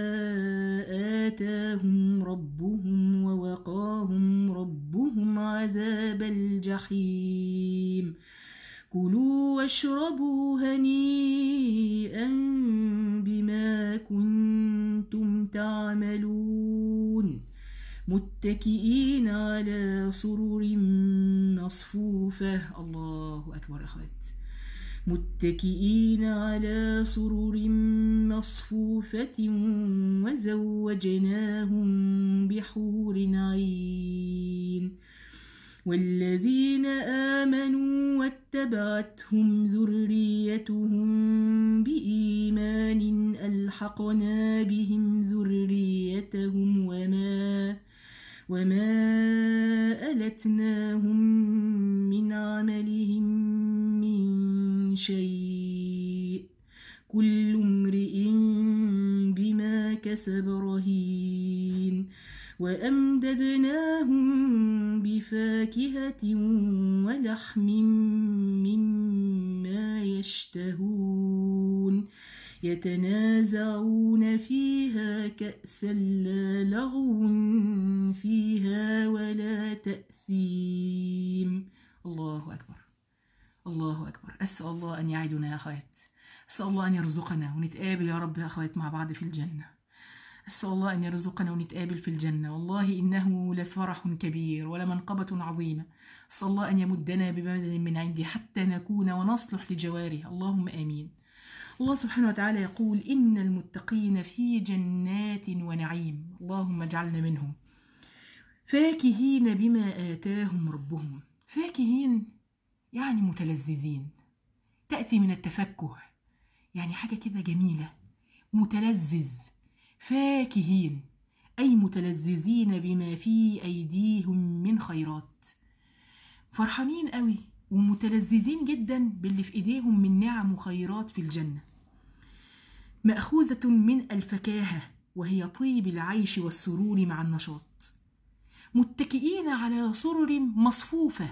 آتاهم ربهم ووقاهم ربهم عذاب الجحيم كلوا واشربوا هنيئا بما كنتم تعملون متكئين على سرر مصفوفة الله أكبر أخوات متكئين على سرر مصفوفة وزوجناهم بحور عين والذين آمنوا واتبعتهم ذريتهم بإيمان ألحقنا بهم ذريتهم وما وما ألتناهم من عملهم من شيء كل امرئ بما كسب رهين وأمددناهم بفاكهة ولحم مما يشتهون يتنازعون فيها كأسا لا لغو فيها ولا تأثيم الله أكبر الله أكبر أسأل الله أن يعدنا يا أخوات أسأل الله أن يرزقنا ونتقابل يا رب يا أخوات مع بعض في الجنة أسأل الله أن يرزقنا ونتقابل في الجنة والله إنه لفرح كبير ولمنقبة عظيمة أسأل الله أن يمدنا بمدد من عنده حتى نكون ونصلح لجواره اللهم آمين الله سبحانه وتعالى يقول إن المتقين في جنات ونعيم اللهم اجعلنا منهم فاكهين بما آتاهم ربهم فاكهين يعني متلذذين تأتي من التفكه يعني حاجة كده جميلة متلذذ فاكهين أي متلذذين بما في أيديهم من خيرات فرحانين قوي ومتلذذين جدا باللي في إيديهم من نعم وخيرات في الجنة مأخوذة من الفكاهة وهي طيب العيش والسرور مع النشاط متكئين على سرر مصفوفة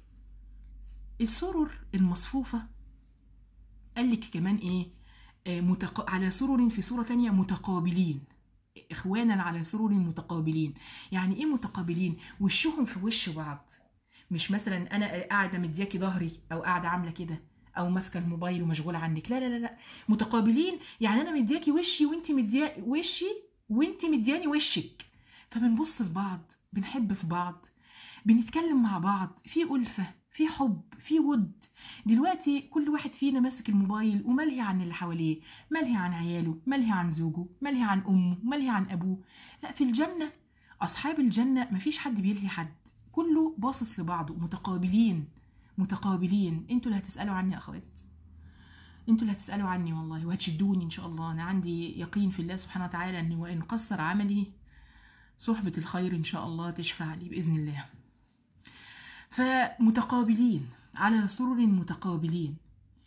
السرر المصفوفة قال لك كمان ايه آه متق... على سرر في سورة تانية متقابلين اخوانا على سرر متقابلين يعني ايه متقابلين وشهم في وش بعض مش مثلا انا قاعده مدياكي ظهري او قاعده عامله كده او ماسكه الموبايل ومشغوله عنك لا لا لا لا متقابلين يعني انا مدياكي وشي وانت مديا وشي وانت مدياني وشك فبنبص لبعض بنحب في بعض بنتكلم مع بعض في ألفة في حب في ود دلوقتي كل واحد فينا ماسك الموبايل وملهي عن اللي حواليه ملهي عن عياله ملهي عن زوجه ملهي عن أمه ملهي عن أبوه لا في الجنة أصحاب الجنة مفيش حد بيلهي حد كله باصص لبعضه متقابلين متقابلين انتوا اللي هتسألوا عني يا أخوات انتوا اللي هتسألوا عني والله وهتشدوني إن شاء الله أنا عندي يقين في الله سبحانه وتعالى أن وإن قصر عملي صحبة الخير إن شاء الله تشفع لي بإذن الله فمتقابلين على سرر متقابلين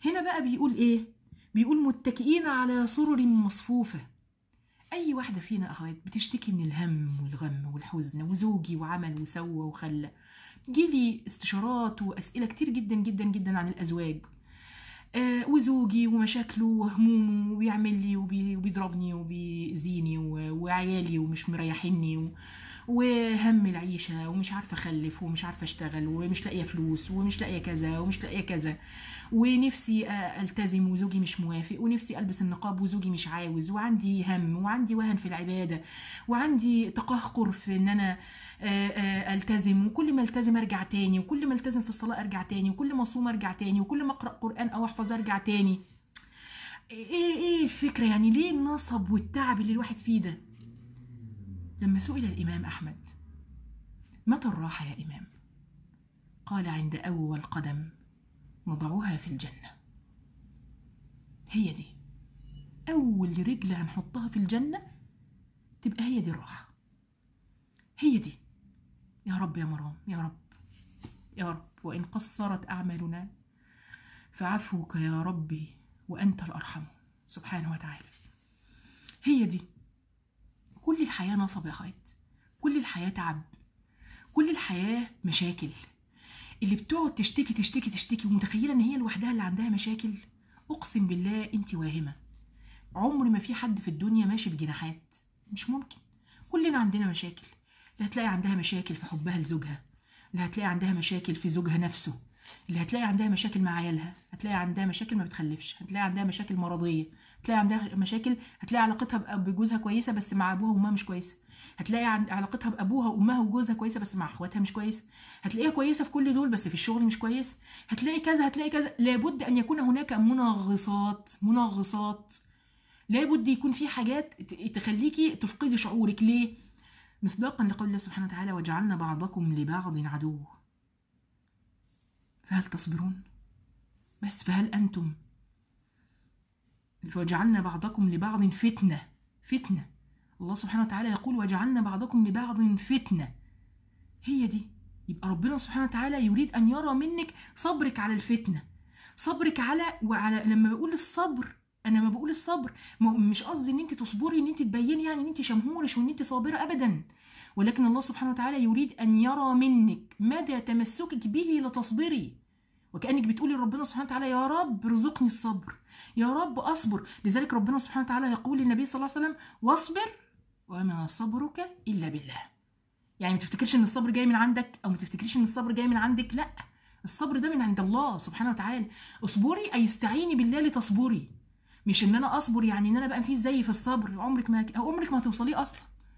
هنا بقى بيقول ايه بيقول متكئين على سرر مصفوفه اي واحده فينا اخوات بتشتكي من الهم والغم والحزن وزوجي وعمل وسوى وخلى جيلي استشارات واسئله كتير جدا جدا جدا عن الازواج آه وزوجي ومشاكله وهمومه وبيعمل لي وبي وبيضربني وبيأذيني و- وعيالي ومش مريحيني و... وهم العيشة ومش عارفة أخلف ومش عارفة أشتغل ومش لاقية فلوس ومش لاقية كذا ومش لاقية كذا ونفسي آه، ألتزم وزوجي مش موافق ونفسي ألبس النقاب وزوجي مش عاوز وعندي هم وعندي وهن في العبادة وعندي تقهقر في إن أنا آه، آه، ألتزم وكل ما ألتزم أرجع تاني وكل ما ألتزم في الصلاة أرجع تاني وكل ما أصوم أرجع تاني وكل ما أقرأ قرآن أو أحفظ أرجع تاني إيه إيه الفكرة يعني ليه النصب والتعب اللي الواحد فيه ده لما سئل الإمام أحمد متى الراحة يا إمام؟ قال عند أول قدم نضعها في الجنة هي دي أول رجل هنحطها في الجنة تبقى هي دي الراحة هي دي يا رب يا مرام يا رب يا رب وإن قصرت أعمالنا فعفوك يا ربي وأنت الأرحم سبحانه وتعالى هي دي كل الحياة نصب يا خيط كل الحياة تعب كل الحياة مشاكل اللي بتقعد تشتكي تشتكي تشتكي ومتخيلة ان هي لوحدها اللي عندها مشاكل اقسم بالله انت واهمة عمر ما في حد في الدنيا ماشي بجناحات مش ممكن كلنا عندنا مشاكل اللي هتلاقي عندها مشاكل في حبها لزوجها اللي هتلاقي عندها مشاكل في زوجها نفسه اللي هتلاقي عندها مشاكل مع عيالها هتلاقي عندها مشاكل ما بتخلفش هتلاقي عندها مشاكل مرضية هتلاقي عندها مشاكل هتلاقي علاقتها بأ- بجوزها كويسة بس مع أبوها وأمها مش كويسة هتلاقي عن- علاقتها بأبوها وأمها وجوزها كويسة بس مع أخواتها مش كويسة هتلاقيها كويسة في كل دول بس في الشغل مش كويس هتلاقي كذا هتلاقي كذا لابد أن يكون هناك منغصات منغصات لابد يكون في حاجات ت- تخليكي تفقدي شعورك ليه مصداقا لقول الله سبحانه وتعالى وجعلنا بعضكم لبعض عدو فهل تصبرون بس فهل أنتم وجعلنا بعضكم لبعض فتنة فتنة الله سبحانه وتعالى يقول وجعلنا بعضكم لبعض فتنة هي دي يبقى ربنا سبحانه وتعالى يريد أن يرى منك صبرك على الفتنة صبرك على وعلى لما بقول الصبر انا ما بقول الصبر ما مش قصدي ان انت تصبري ان انت تبيني يعني ان انت شمهورش وان انت صابره ابدا ولكن الله سبحانه وتعالى يريد ان يرى منك مدى تمسكك به لتصبري وكانك بتقولي لربنا سبحانه وتعالى يا رب ارزقني الصبر يا رب اصبر لذلك ربنا سبحانه وتعالى يقول للنبي صلى الله عليه وسلم واصبر وما صبرك الا بالله يعني ما تفتكرش ان الصبر جاي من عندك او ما تفتكريش ان الصبر جاي من عندك لا الصبر ده من عند الله سبحانه وتعالى اصبري اي استعيني بالله لتصبري مش ان انا اصبر يعني ان انا بقى في زي في الصبر عمرك ما أو عمرك ما هتوصليه اصلا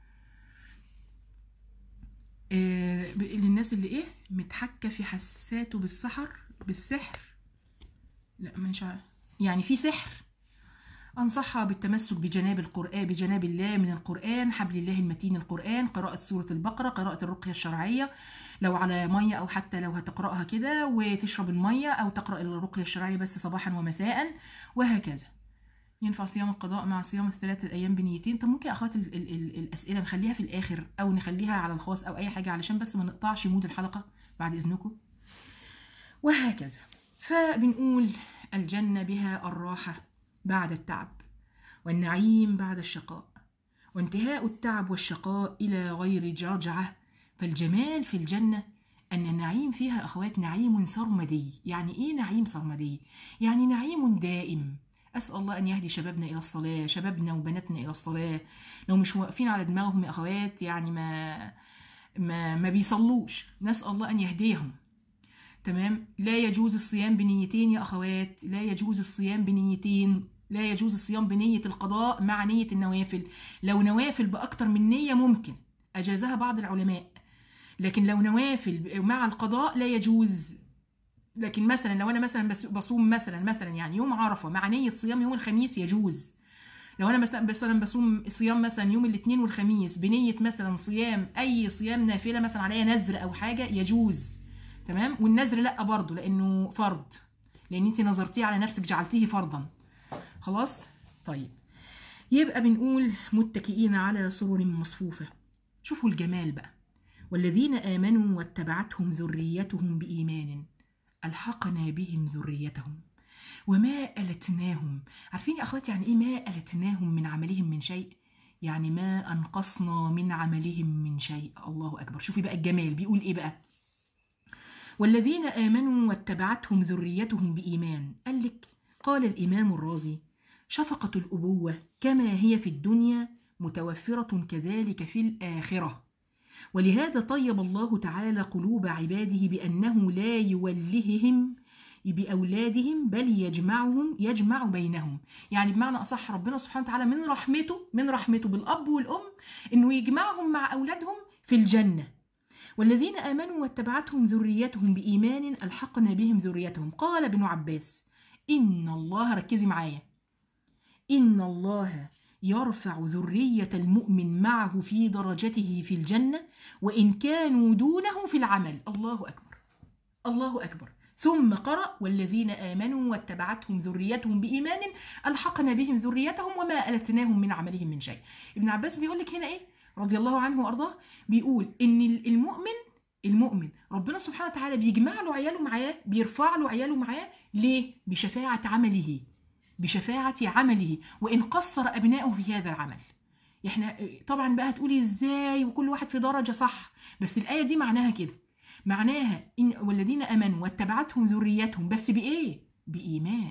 آه ب- للناس اللي ايه متحكه في حساته بالسحر بالسحر لا مش عارف يعني في سحر أنصحها بالتمسك بجناب القرآن بجناب الله من القرآن حبل الله المتين القرآن قراءة سورة البقرة قراءة الرقية الشرعية لو على مية أو حتى لو هتقرأها كده وتشرب المية أو تقرأ الرقية الشرعية بس صباحا ومساء وهكذا ينفع صيام القضاء مع صيام الثلاثة أيام بنيتين طب ممكن أخوات ال ال ال الأسئلة نخليها في الآخر أو نخليها على الخاص أو أي حاجة علشان بس ما نقطعش مود الحلقة بعد إذنكم وهكذا فبنقول الجنة بها الراحة بعد التعب والنعيم بعد الشقاء وانتهاء التعب والشقاء إلى غير رجعة فالجمال في الجنة أن النعيم فيها أخوات نعيم سرمدي يعني إيه نعيم سرمدي؟ يعني نعيم دائم أسأل الله أن يهدي شبابنا إلى الصلاة شبابنا وبناتنا إلى الصلاة لو مش واقفين على دماغهم يا أخوات يعني ما ما ما بيصلوش نسأل الله أن يهديهم تمام لا يجوز الصيام بنيتين يا أخوات لا يجوز الصيام بنيتين لا يجوز الصيام بنية القضاء مع نية النوافل لو نوافل بأكتر من نية ممكن أجازها بعض العلماء لكن لو نوافل مع القضاء لا يجوز لكن مثلا لو انا مثلا بس- بصوم مثلا مثلا يعني يوم عرفه مع نيه صيام يوم الخميس يجوز لو انا مثلا مثلا بصوم صيام مثلا يوم الاثنين والخميس بنيه مثلا صيام اي صيام نافله مثلا عليا نذر او حاجه يجوز تمام والنذر لا برضه لانه فرض لان انت نظرتيه على نفسك جعلتيه فرضا خلاص طيب يبقى بنقول متكئين على سرر مصفوفه شوفوا الجمال بقى والذين امنوا واتبعتهم ذريتهم بايمان الحقنا بهم ذريتهم وما ألتناهم عارفين يا أخواتي يعني إيه ما ألتناهم من عملهم من شيء يعني ما أنقصنا من عملهم من شيء الله أكبر شوفي بقى الجمال بيقول إيه بقى والذين آمنوا واتبعتهم ذريتهم بإيمان قال لك قال الإمام الرازي شفقة الأبوة كما هي في الدنيا متوفرة كذلك في الآخرة ولهذا طيب الله تعالى قلوب عباده بأنه لا يولههم بأولادهم بل يجمعهم يجمع بينهم يعني بمعنى أصح ربنا سبحانه وتعالى من رحمته من رحمته بالأب والأم إنه يجمعهم مع أولادهم في الجنة والذين آمنوا واتبعتهم ذريتهم بإيمان ألحقنا بهم ذريتهم قال ابن عباس إن الله ركزي معايا إن الله يرفع ذرية المؤمن معه في درجته في الجنة وإن كانوا دونه في العمل الله أكبر الله أكبر ثم قرأ والذين آمنوا واتبعتهم ذريتهم بإيمان ألحقنا بهم ذريتهم وما ألتناهم من عملهم من شيء ابن عباس بيقول لك هنا إيه رضي الله عنه وأرضاه بيقول إن المؤمن المؤمن ربنا سبحانه وتعالى بيجمع له عياله معاه بيرفع له عياله معاه ليه بشفاعة عمله بشفاعة عمله وإن قصر أبنائه في هذا العمل احنا طبعا بقى هتقولي ازاي وكل واحد في درجة صح بس الآية دي معناها كده معناها إن والذين آمنوا واتبعتهم ذريتهم بس بإيه؟ بإيمان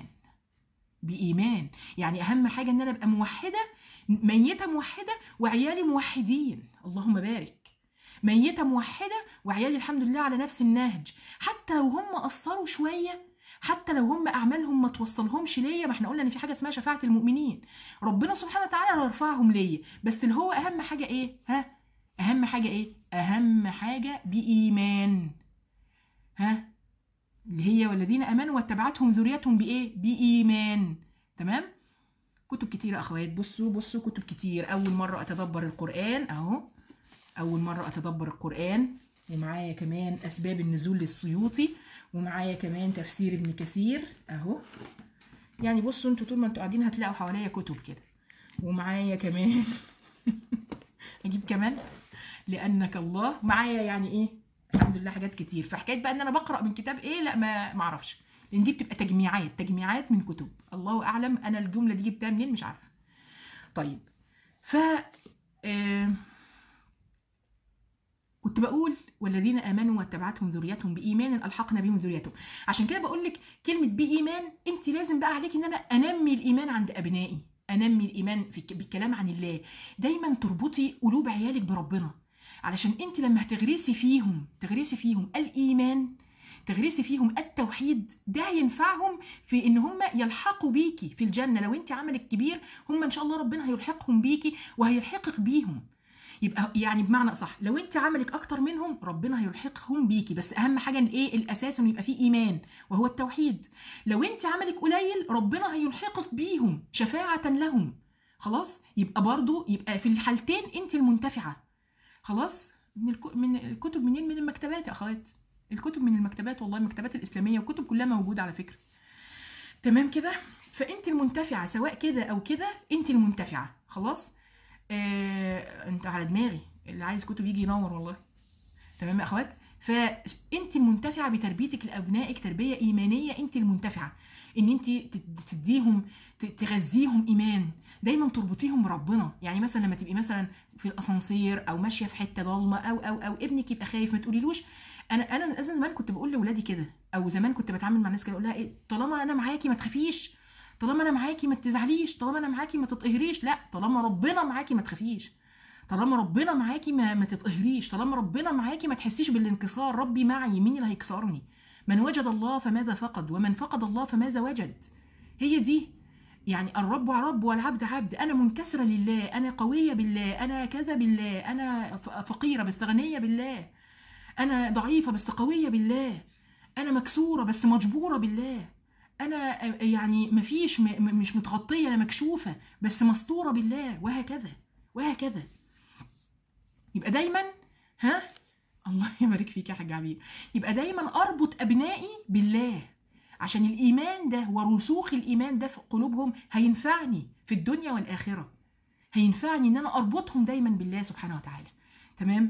بإيمان يعني أهم حاجة إن أنا أبقى موحدة ميتة موحدة وعيالي موحدين اللهم بارك ميتة موحدة وعيالي الحمد لله على نفس النهج حتى لو هم قصروا شوية حتى لو هم اعمالهم ما توصلهمش ليا ما احنا قلنا ان في حاجه اسمها شفاعه المؤمنين ربنا سبحانه وتعالى يرفعهم ليا بس اللي هو اهم حاجه ايه ها اهم حاجه ايه اهم حاجه بايمان ها اللي هي والذين امنوا واتبعتهم ذريتهم بايه بايمان تمام كتب كتير يا اخوات بصوا بصوا كتب كتير اول مره اتدبر القران اهو اول مره اتدبر القران ومعايا كمان اسباب النزول للسيوطي ومعايا كمان تفسير ابن كثير اهو يعني بصوا انتوا طول ما انتوا قاعدين هتلاقوا حواليا كتب كده ومعايا كمان اجيب كمان لانك الله معايا يعني ايه الحمد لله حاجات كتير فحكايه بقى ان انا بقرا من كتاب ايه لا ما ما اعرفش لان دي بتبقى تجميعات تجميعات من كتب الله اعلم انا الجمله دي جبتها منين مش عارفه طيب ف آه كنت بقول والذين امنوا واتبعتهم ذريتهم بايمان الحقنا بهم ذريتهم عشان كده بقول لك كلمه بايمان انت لازم بقى عليك ان انا انمي الايمان عند ابنائي انمي الايمان في بالكلام عن الله دايما تربطي قلوب عيالك بربنا علشان انت لما هتغرسي فيهم تغرسي فيهم الايمان تغرسي فيهم التوحيد ده هينفعهم في ان هم يلحقوا بيكي في الجنه لو انت عملك كبير هم ان شاء الله ربنا هيلحقهم بيكي وهيلحقك بيهم يبقى يعني بمعنى اصح لو انت عملك اكتر منهم ربنا هيلحقهم بيكي بس اهم حاجه ان ايه الاساس انه يبقى فيه ايمان وهو التوحيد لو انت عملك قليل ربنا هيلحقك بيهم شفاعه لهم خلاص يبقى برضو يبقى في الحالتين انت المنتفعه خلاص من الك... من الكتب منين من المكتبات يا اخوات الكتب من المكتبات والله المكتبات الاسلاميه والكتب كلها موجوده على فكره تمام كده فانت المنتفعه سواء كده او كده انت المنتفعه خلاص آه، انت على دماغي اللي عايز كتب يجي ينور والله تمام يا اخوات فانت المنتفعه بتربيتك لابنائك تربيه ايمانيه انت المنتفعه ان انت تديهم تغذيهم ايمان دايما تربطيهم بربنا يعني مثلا لما تبقي مثلا في الاسانسير او ماشيه في حته ضلمه او او او ابنك يبقى خايف ما تقوليلوش انا انا اصلا زمان كنت بقول لاولادي كده او زمان كنت بتعامل مع الناس كده اقول لها ايه طالما انا معاكي ما تخافيش طالما انا معاكي ما تزعليش طالما انا معاكي ما تتقهريش لا طالما ربنا معاكي ما تخافيش طالما ربنا معاكي ما, ما تتقهريش طالما ربنا معاكي ما تحسيش بالانكسار ربي معي مين اللي هيكسرني من وجد الله فماذا فقد ومن فقد الله فماذا وجد هي دي يعني الرب رب والعبد عبد انا منكسره لله انا قويه بالله انا كذا بالله انا فقيره بس غنيه بالله انا ضعيفه بس قويه بالله انا مكسوره بس مجبوره بالله انا يعني مفيش مش متغطيه انا مكشوفه بس مستوره بالله وهكذا وهكذا يبقى دايما ها الله يبارك فيك يا حاج عبير يبقى دايما اربط ابنائي بالله عشان الايمان ده ورسوخ الايمان ده في قلوبهم هينفعني في الدنيا والاخره هينفعني ان انا اربطهم دايما بالله سبحانه وتعالى تمام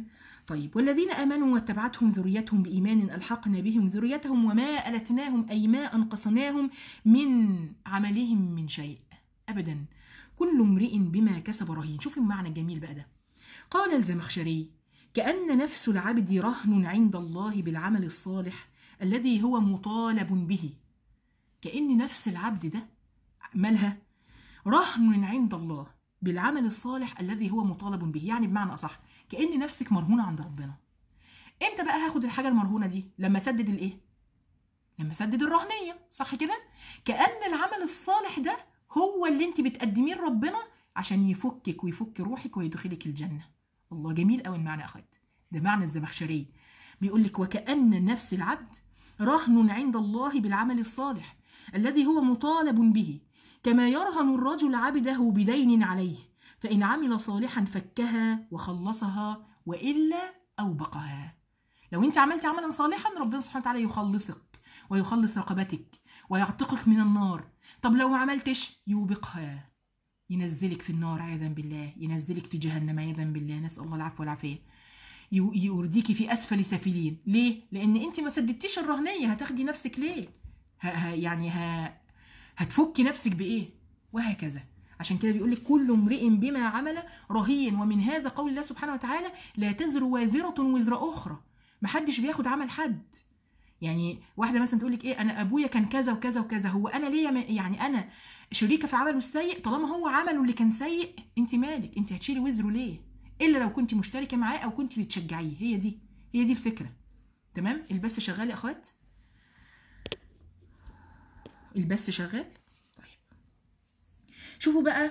طيب والذين امنوا واتبعتهم ذريتهم بايمان الحقنا بهم ذريتهم وما التناهم اي ما انقصناهم من عملهم من شيء ابدا كل امرئ بما كسب رهين شوف المعنى الجميل بقى ده قال الزمخشري كأن نفس العبد رهن عند الله بالعمل الصالح الذي هو مطالب به كأن نفس العبد ده مالها رهن عند الله بالعمل الصالح الذي هو مطالب به يعني بمعنى أصح كأن نفسك مرهونة عند ربنا امتى بقى هاخد الحاجة المرهونة دي لما اسدد الايه لما اسدد الرهنية صح كده كأن العمل الصالح ده هو اللي انت بتقدميه لربنا عشان يفكك ويفك روحك ويدخلك الجنة الله جميل قوي المعنى يا اخوات ده معنى الزمخشري بيقول لك وكأن نفس العبد رهن عند الله بالعمل الصالح الذي هو مطالب به كما يرهن الرجل عبده بدين عليه فإن عمل صالحا فكها وخلصها وإلا أوبقها لو أنت عملت عملا صالحا ربنا سبحانه وتعالى يخلصك ويخلص رقبتك ويعتقك من النار طب لو ما عملتش يوبقها ينزلك في النار عياذا بالله ينزلك في جهنم عياذا بالله نسأل الله العفو والعافية يرديكي في أسفل سافلين ليه؟ لأن أنت ما سددتيش الرهنية هتاخدي نفسك ليه؟ ها ها يعني ها هتفكي نفسك بإيه؟ وهكذا عشان كده بيقول لك كل امرئ بما عمل رهين ومن هذا قول الله سبحانه وتعالى لا تزر وازرة وزر أخرى محدش بياخد عمل حد يعني واحده مثلا تقول لك ايه انا ابويا كان كذا وكذا وكذا هو انا ليه يعني انا شريكه في عمله السيء طالما هو عمله اللي كان سيء انت مالك انت هتشيلي وزره ليه الا لو كنت مشتركه معاه او كنت بتشجعيه هي دي هي دي الفكره تمام البث شغال يا اخوات البث شغال طيب شوفوا بقى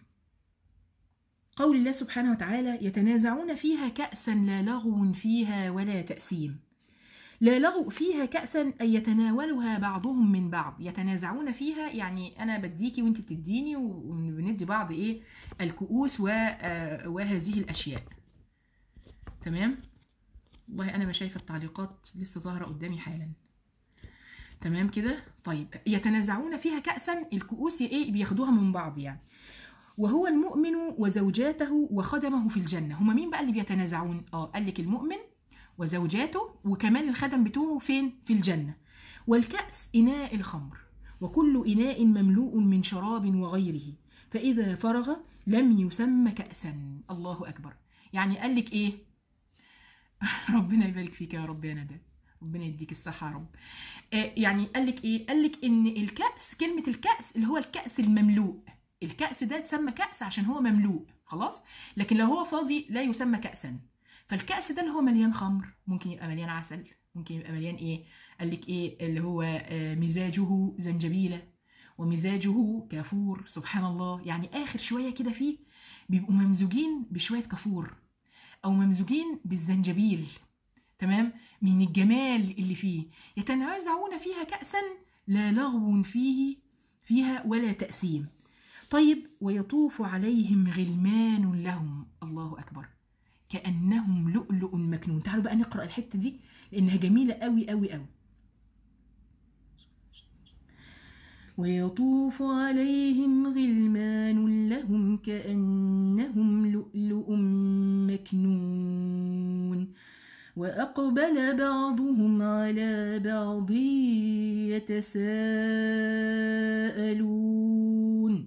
قول الله سبحانه وتعالى يتنازعون فيها كأسا لا لغو فيها ولا تأثيم لا لغو فيها كأسا أي يتناولها بعضهم من بعض يتنازعون فيها يعني أنا بديكي وأنت بتديني وبندي بعض إيه الكؤوس وهذه الأشياء تمام والله أنا ما شايفة التعليقات لسه ظاهرة قدامي حالا تمام كده طيب يتنازعون فيها كأسا الكؤوس إيه بياخدوها من بعض يعني وهو المؤمن وزوجاته وخدمه في الجنة هما مين بقى اللي بيتنازعون اه قال لك المؤمن وزوجاته وكمان الخدم بتوعه فين في الجنة والكأس إناء الخمر وكل إناء مملوء من شراب وغيره فإذا فرغ لم يسمى كأسا الله أكبر يعني قال لك إيه ربنا يبارك فيك يا رب يا ندى ربنا يديك الصحة يا رب آه يعني قال لك إيه قال لك إن الكأس كلمة الكأس اللي هو الكأس المملوء الكأس ده تسمى كأس عشان هو مملوء خلاص لكن لو هو فاضي لا يسمى كأسا فالكأس ده اللي هو مليان خمر ممكن يبقى مليان عسل ممكن يبقى مليان ايه قال لك ايه اللي هو مزاجه زنجبيله ومزاجه كافور سبحان الله يعني اخر شويه كده فيه بيبقوا ممزوجين بشويه كافور او ممزوجين بالزنجبيل تمام من الجمال اللي فيه يتنازعون فيها كأسا لا لغو فيه فيها ولا تأسيم طيب ويطوف عليهم غلمان لهم الله أكبر كأنهم لؤلؤ مكنون تعالوا بقى نقرأ الحتة دي لأنها جميلة قوي قوي قوي ويطوف عليهم غلمان لهم كأنهم لؤلؤ مكنون وأقبل بعضهم على بعض يتساءلون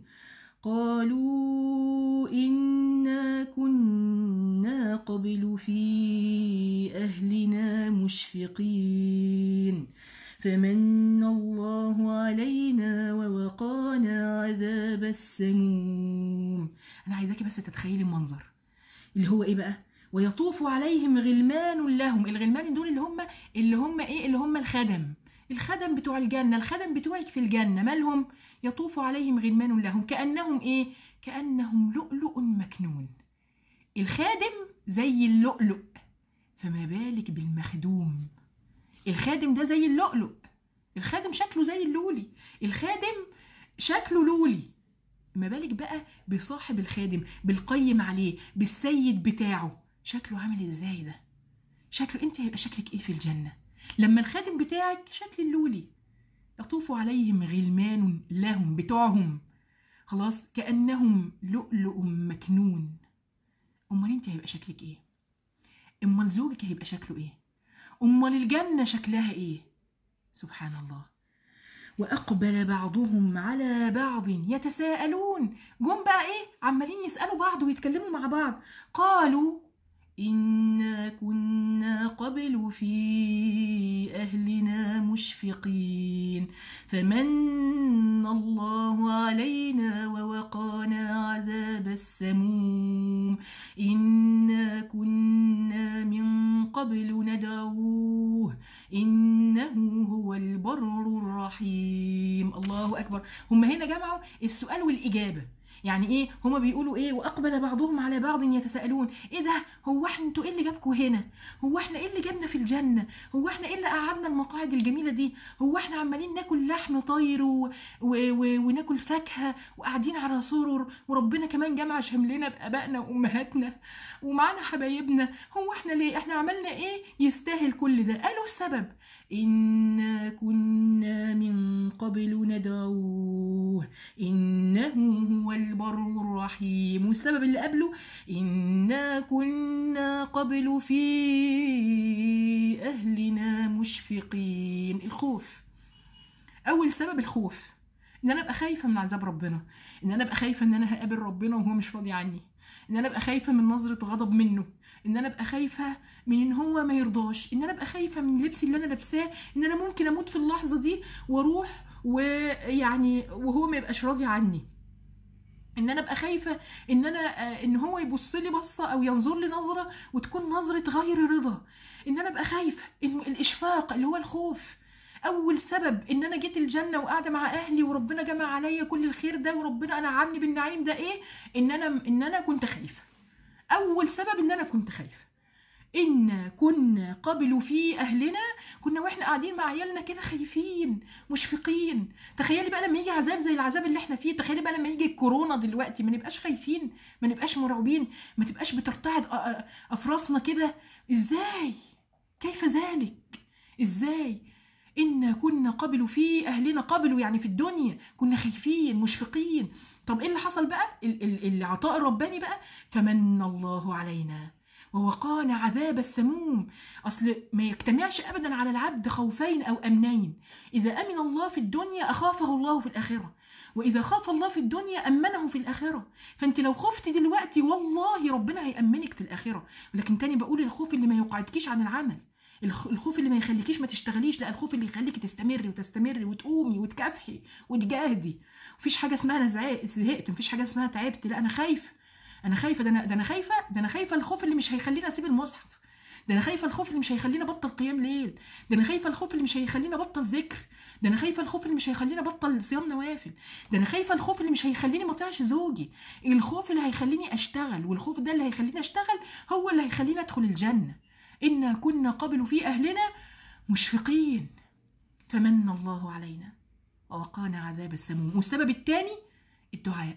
قالوا إنا كنا قبل في أهلنا مشفقين فمن الله علينا ووقانا عذاب السموم أنا عايزاكي بس تتخيلي المنظر اللي هو إيه بقى ويطوف عليهم غلمان لهم الغلمان دول اللي هم اللي هم إيه اللي هم الخدم الخدم بتوع الجنة الخدم بتوعك في الجنة مالهم يطوف عليهم غلمان لهم كأنهم إيه كأنهم لؤلؤ مكنون الخادم زي اللؤلؤ فما بالك بالمخدوم الخادم ده زي اللؤلؤ الخادم شكله زي اللولي الخادم شكله لولي ما بالك بقى بصاحب الخادم بالقيم عليه بالسيد بتاعه شكله عامل ازاي ده شكله انت هيبقى شكلك ايه في الجنه لما الخادم بتاعك شكل اللولي يطوف عليهم غلمان لهم بتوعهم خلاص كأنهم لؤلؤ مكنون أمال أنت هيبقى شكلك إيه؟ امال زوجك هيبقى شكله ايه امال الجنه شكلها ايه سبحان الله واقبل بعضهم على بعض يتساءلون جم بقى ايه عمالين يسالوا بعض ويتكلموا مع بعض قالوا إنا كنا قبل في أهلنا مشفقين فمن الله علينا ووقانا عذاب السموم إنا كنا من قبل ندعوه إنه هو البر الرحيم الله أكبر هم هنا جمعوا السؤال والإجابة يعني ايه هما بيقولوا ايه واقبل بعضهم على بعض يتساءلون ايه ده هو احنا انتوا ايه اللي جابكم هنا هو احنا ايه اللي جابنا في الجنه هو احنا ايه اللي قعدنا المقاعد الجميله دي هو احنا عمالين ناكل لحم طير و... و... و... وناكل فاكهه وقاعدين على سرر وربنا كمان جمع شملنا بابائنا وامهاتنا ومعانا حبايبنا هو احنا ليه احنا عملنا ايه يستاهل كل ده قالوا السبب إنا كنا من قبل ندعوه إنه هو البر الرحيم والسبب اللي قبله إنا كنا قبل في أهلنا مشفقين الخوف أول سبب الخوف إن أنا أبقى خايفة من عذاب ربنا إن أنا أبقى خايفة إن أنا هقابل ربنا وهو مش راضي عني ان انا ابقى خايفه من نظره غضب منه ان انا ابقى خايفه من ان هو ما يرضاش ان انا ابقى خايفه من لبسي اللي انا لابساه ان انا ممكن اموت في اللحظه دي واروح ويعني وهو ما يبقاش راضي عني ان انا ابقى خايفه ان انا ان هو يبص لي بصه او ينظر لي نظره وتكون نظره غير رضا ان انا ابقى خايفه الاشفاق اللي هو الخوف اول سبب ان انا جيت الجنه وقاعده مع اهلي وربنا جمع عليا كل الخير ده وربنا انعمني بالنعيم ده ايه ان انا ان انا كنت خايفه اول سبب ان انا كنت خايفه إن كنا قبل في أهلنا كنا وإحنا قاعدين مع عيالنا كده خايفين مشفقين تخيلي بقى لما يجي عذاب زي العذاب اللي إحنا فيه تخيلي بقى لما يجي الكورونا دلوقتي ما نبقاش خايفين ما نبقاش مرعوبين ما تبقاش بترتعد أفراسنا كده إزاي كيف ذلك إزاي إنا كنا قبلوا في أهلنا قبلوا يعني في الدنيا كنا خايفين مشفقين طب إيه اللي حصل بقى العطاء الرباني بقى فمن الله علينا ووقانا عذاب السموم أصل ما يجتمعش أبدا على العبد خوفين أو أمنين إذا أمن الله في الدنيا أخافه الله في الآخرة وإذا خاف الله في الدنيا أمنه في الآخرة فأنت لو خفت دلوقتي والله ربنا هيأمنك في الآخرة لكن تاني بقول الخوف اللي ما يقعدكيش عن العمل الخوف اللي ما يخليكيش ما تشتغليش لا الخوف اللي يخليكي تستمري وتستمري وتقومي وتكافحي وتجاهدي مفيش حاجه اسمها انا زهقت مفيش حاجه اسمها تعبت لا انا خايفه انا خايفه ده انا ده انا خايفه ده انا خايفه الخوف اللي مش هيخليني اسيب المصحف ده انا خايفه الخوف اللي مش هيخليني ابطل قيام ليل ده انا خايفه الخوف اللي مش هيخليني ابطل ذكر ده انا خايفه الخوف اللي مش هيخليني ابطل صيام نوافل ده انا خايفه الخوف اللي مش هيخليني ما اطيعش زوجي الخوف اللي هيخليني اشتغل والخوف ده اللي هيخليني اشتغل هو اللي هيخليني ادخل الجنه إنا كنا قبل في أهلنا مشفقين فمن الله علينا ووقانا عذاب السموم والسبب الثاني الدعاء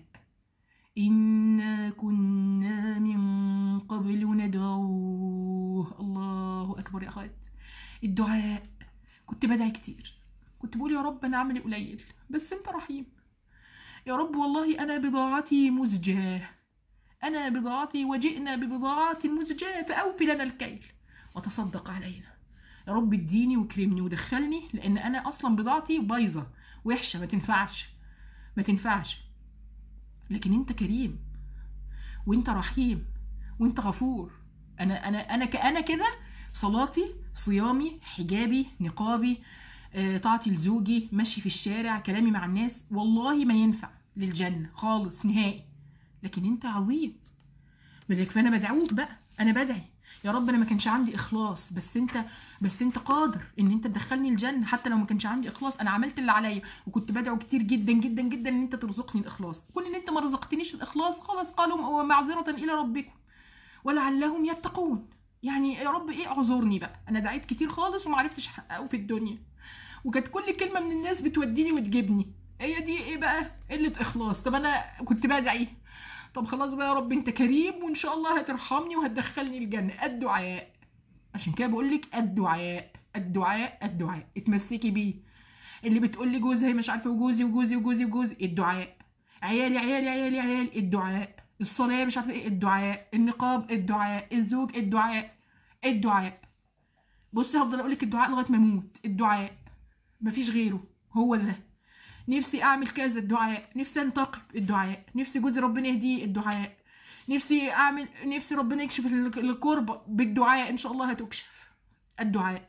إنا كنا من قبل ندعوه الله أكبر يا أخوات الدعاء كنت بدعي كتير كنت بقول يا رب أنا عملي قليل بس أنت رحيم يا رب والله أنا بضاعتي مزجاة أنا بضاعتي وجئنا ببضاعات مزجاة فأوفي لنا الكيل وتصدق علينا يا رب اديني وكرمني ودخلني لان انا اصلا بضاعتي بايظه وحشه ما تنفعش ما تنفعش لكن انت كريم وانت رحيم وانت غفور انا انا انا كأنا كده صلاتي صيامي حجابي نقابي آه، طاعتي لزوجي مشي في الشارع كلامي مع الناس والله ما ينفع للجنه خالص نهائي لكن انت عظيم بدك فانا بدعوك بقى انا بدعي يا رب انا ما كانش عندي اخلاص بس انت بس انت قادر ان انت تدخلني الجنه حتى لو ما كانش عندي اخلاص انا عملت اللي عليا وكنت بدعو كتير جدا جدا جدا ان انت ترزقني الاخلاص كون ان انت ما رزقتنيش الاخلاص خلاص قالوا معذره الى ربكم ولعلهم يتقون يعني يا رب ايه اعذرني بقى انا دعيت كتير خالص وما عرفتش احققه في الدنيا وكانت كل كلمه من الناس بتوديني وتجيبني هي دي ايه بقى قله اخلاص طب انا كنت بدعي طب خلاص بقى يا رب انت كريم وان شاء الله هترحمني وهتدخلني الجنه الدعاء عشان كده بقول لك الدعاء الدعاء الدعاء اتمسكي بيه اللي بتقول لي جوزي مش عارفه وجوزي وجوزي وجوزي وجوزي الدعاء عيالي عيالي عيالي عيالي الدعاء الصلاه مش عارفه ايه الدعاء النقاب الدعاء الزوج الدعاء الدعاء بصي هفضل اقول لك الدعاء لغايه ما اموت الدعاء مفيش غيره هو ده نفسي اعمل كذا الدعاء نفسي انتقم الدعاء نفسي جوزي ربنا يهديه الدعاء نفسي اعمل نفسي ربنا يكشف ال- الكربة بالدعاء ان شاء الله هتكشف الدعاء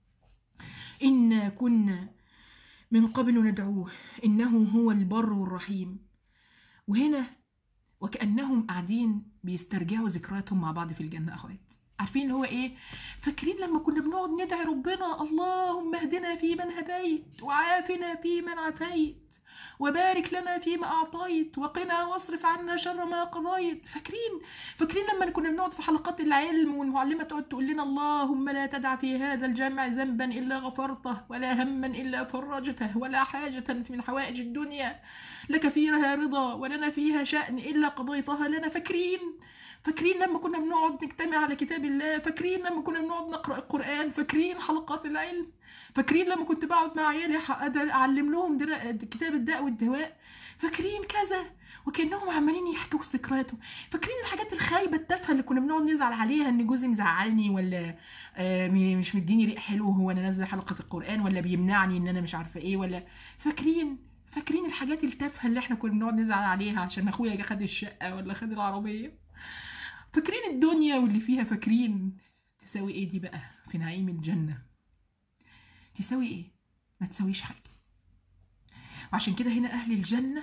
إنا كنا من قبل ندعوه إنه هو البر الرحيم وهنا وكأنهم قاعدين بيسترجعوا ذكرياتهم مع بعض في الجنة أخوات عارفين هو إيه؟ فاكرين لما كنا بنقعد ندعي ربنا اللهم اهدنا فيمن هديت وعافنا فيمن عافيت وبارك لنا فيما أعطيت وقنا واصرف عنا شر ما قضيت فاكرين فاكرين لما كنا بنقعد في حلقات العلم والمعلمة تقعد تقول لنا اللهم لا تدع في هذا الجمع ذنبا إلا غفرته ولا هما إلا فرجته ولا حاجة من حوائج الدنيا لك فيها رضا ولنا فيها شأن إلا قضيتها لنا فاكرين فاكرين لما كنا بنقعد نجتمع على كتاب الله فاكرين لما كنا بنقعد نقرأ القرآن فاكرين حلقات العلم فاكرين لما كنت بقعد مع عيالي ح- أد- أعلم لهم در- كتاب الداء والدواء فاكرين كذا وكأنهم عمالين يحكوا ذكرياتهم فاكرين الحاجات الخايبة التافهة اللي كنا بنقعد نزعل عليها ان جوزي مزعلني ولا آه، م- مش مديني ريق حلو هو انا نازله حلقة القرآن ولا بيمنعني ان انا مش عارفة ايه ولا فاكرين فاكرين الحاجات التافهة اللي احنا كنا بنقعد نزعل عليها عشان اخويا خد الشقة ولا خد العربية فاكرين الدنيا واللي فيها فاكرين تساوي ايه دي بقى في نعيم الجنة تساوي ايه ما تساويش حاجة وعشان كده هنا اهل الجنة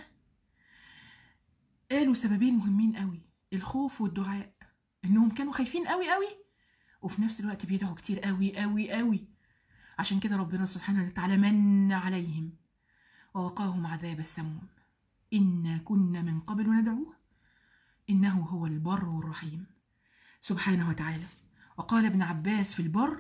قالوا سببين مهمين قوي الخوف والدعاء انهم كانوا خايفين قوي قوي وفي نفس الوقت بيدعوا كتير قوي قوي قوي عشان كده ربنا سبحانه وتعالى من عليهم ووقاهم عذاب السموم إنا كنا من قبل ندعوه إنه هو البر الرحيم سبحانه وتعالى وقال ابن عباس في البر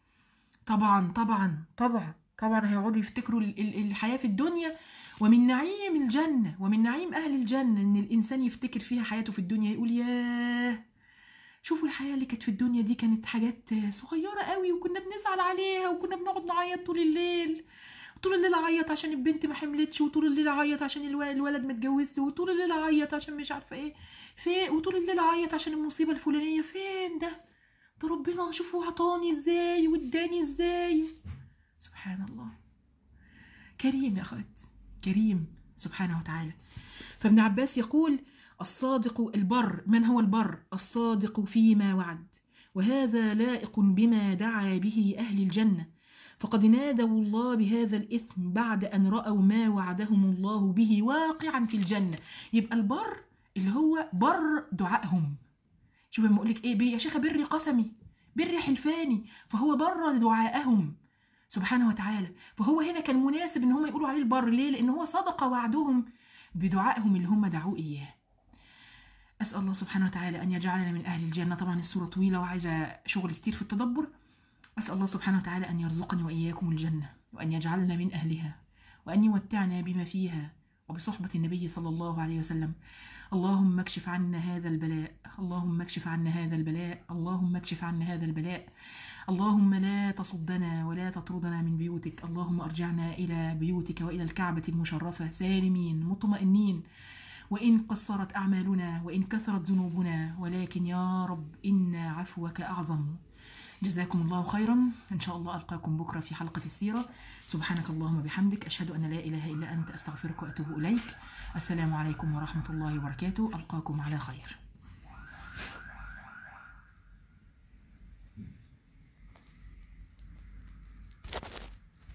طبعا طبعا طبعا طبعا هيقعدوا يفتكروا ال- ال- الحياة في الدنيا ومن نعيم الجنة ومن نعيم أهل الجنة إن الإنسان يفتكر فيها حياته في الدنيا يقول ياه شوفوا الحياة اللي كانت في الدنيا دي كانت حاجات صغيرة قوي وكنا بنزعل عليها وكنا بنقعد نعيط طول الليل طول الليل اعيط عشان البنت ما حملتش وطول الليل اعيط عشان الو- الولد ما اتجوزش وطول الليل اعيط عشان مش عارفه ايه في وطول الليل اعيط عشان المصيبه الفلانيه فين ده ده ربنا شوفوا عطاني ازاي واداني ازاي سبحان الله كريم يا اخوات كريم سبحانه وتعالى فابن عباس يقول الصادق البر من هو البر الصادق فيما وعد وهذا لائق بما دعا به اهل الجنه فقد نادوا الله بهذا الإثم بعد أن رأوا ما وعدهم الله به واقعا في الجنة يبقى البر اللي هو بر دعائهم شوف لما أقولك إيه بي يا شيخة بري قسمي بري حلفاني فهو بر دعائهم سبحانه وتعالى فهو هنا كان مناسب إن هم يقولوا عليه البر ليه لأن هو صدق وعدهم بدعائهم اللي هم دعوه إياه أسأل الله سبحانه وتعالى أن يجعلنا من أهل الجنة طبعا السورة طويلة وعايزة شغل كتير في التدبر أسأل الله سبحانه وتعالى أن يرزقني وإياكم الجنة وأن يجعلنا من أهلها وأن يمتعنا بما فيها وبصحبة النبي صلى الله عليه وسلم اللهم اكشف عنا هذا البلاء اللهم اكشف عنا هذا البلاء اللهم اكشف عنا هذا البلاء اللهم لا تصدنا ولا تطردنا من بيوتك اللهم أرجعنا إلى بيوتك وإلى الكعبة المشرفة سالمين مطمئنين وإن قصرت أعمالنا وإن كثرت ذنوبنا ولكن يا رب إن عفوك أعظم جزاكم الله خيرا إن شاء الله ألقاكم بكرة في حلقة السيرة سبحانك اللهم بحمدك أشهد أن لا إله إلا أنت أستغفرك وأتوب إليك السلام عليكم ورحمة الله وبركاته ألقاكم على خير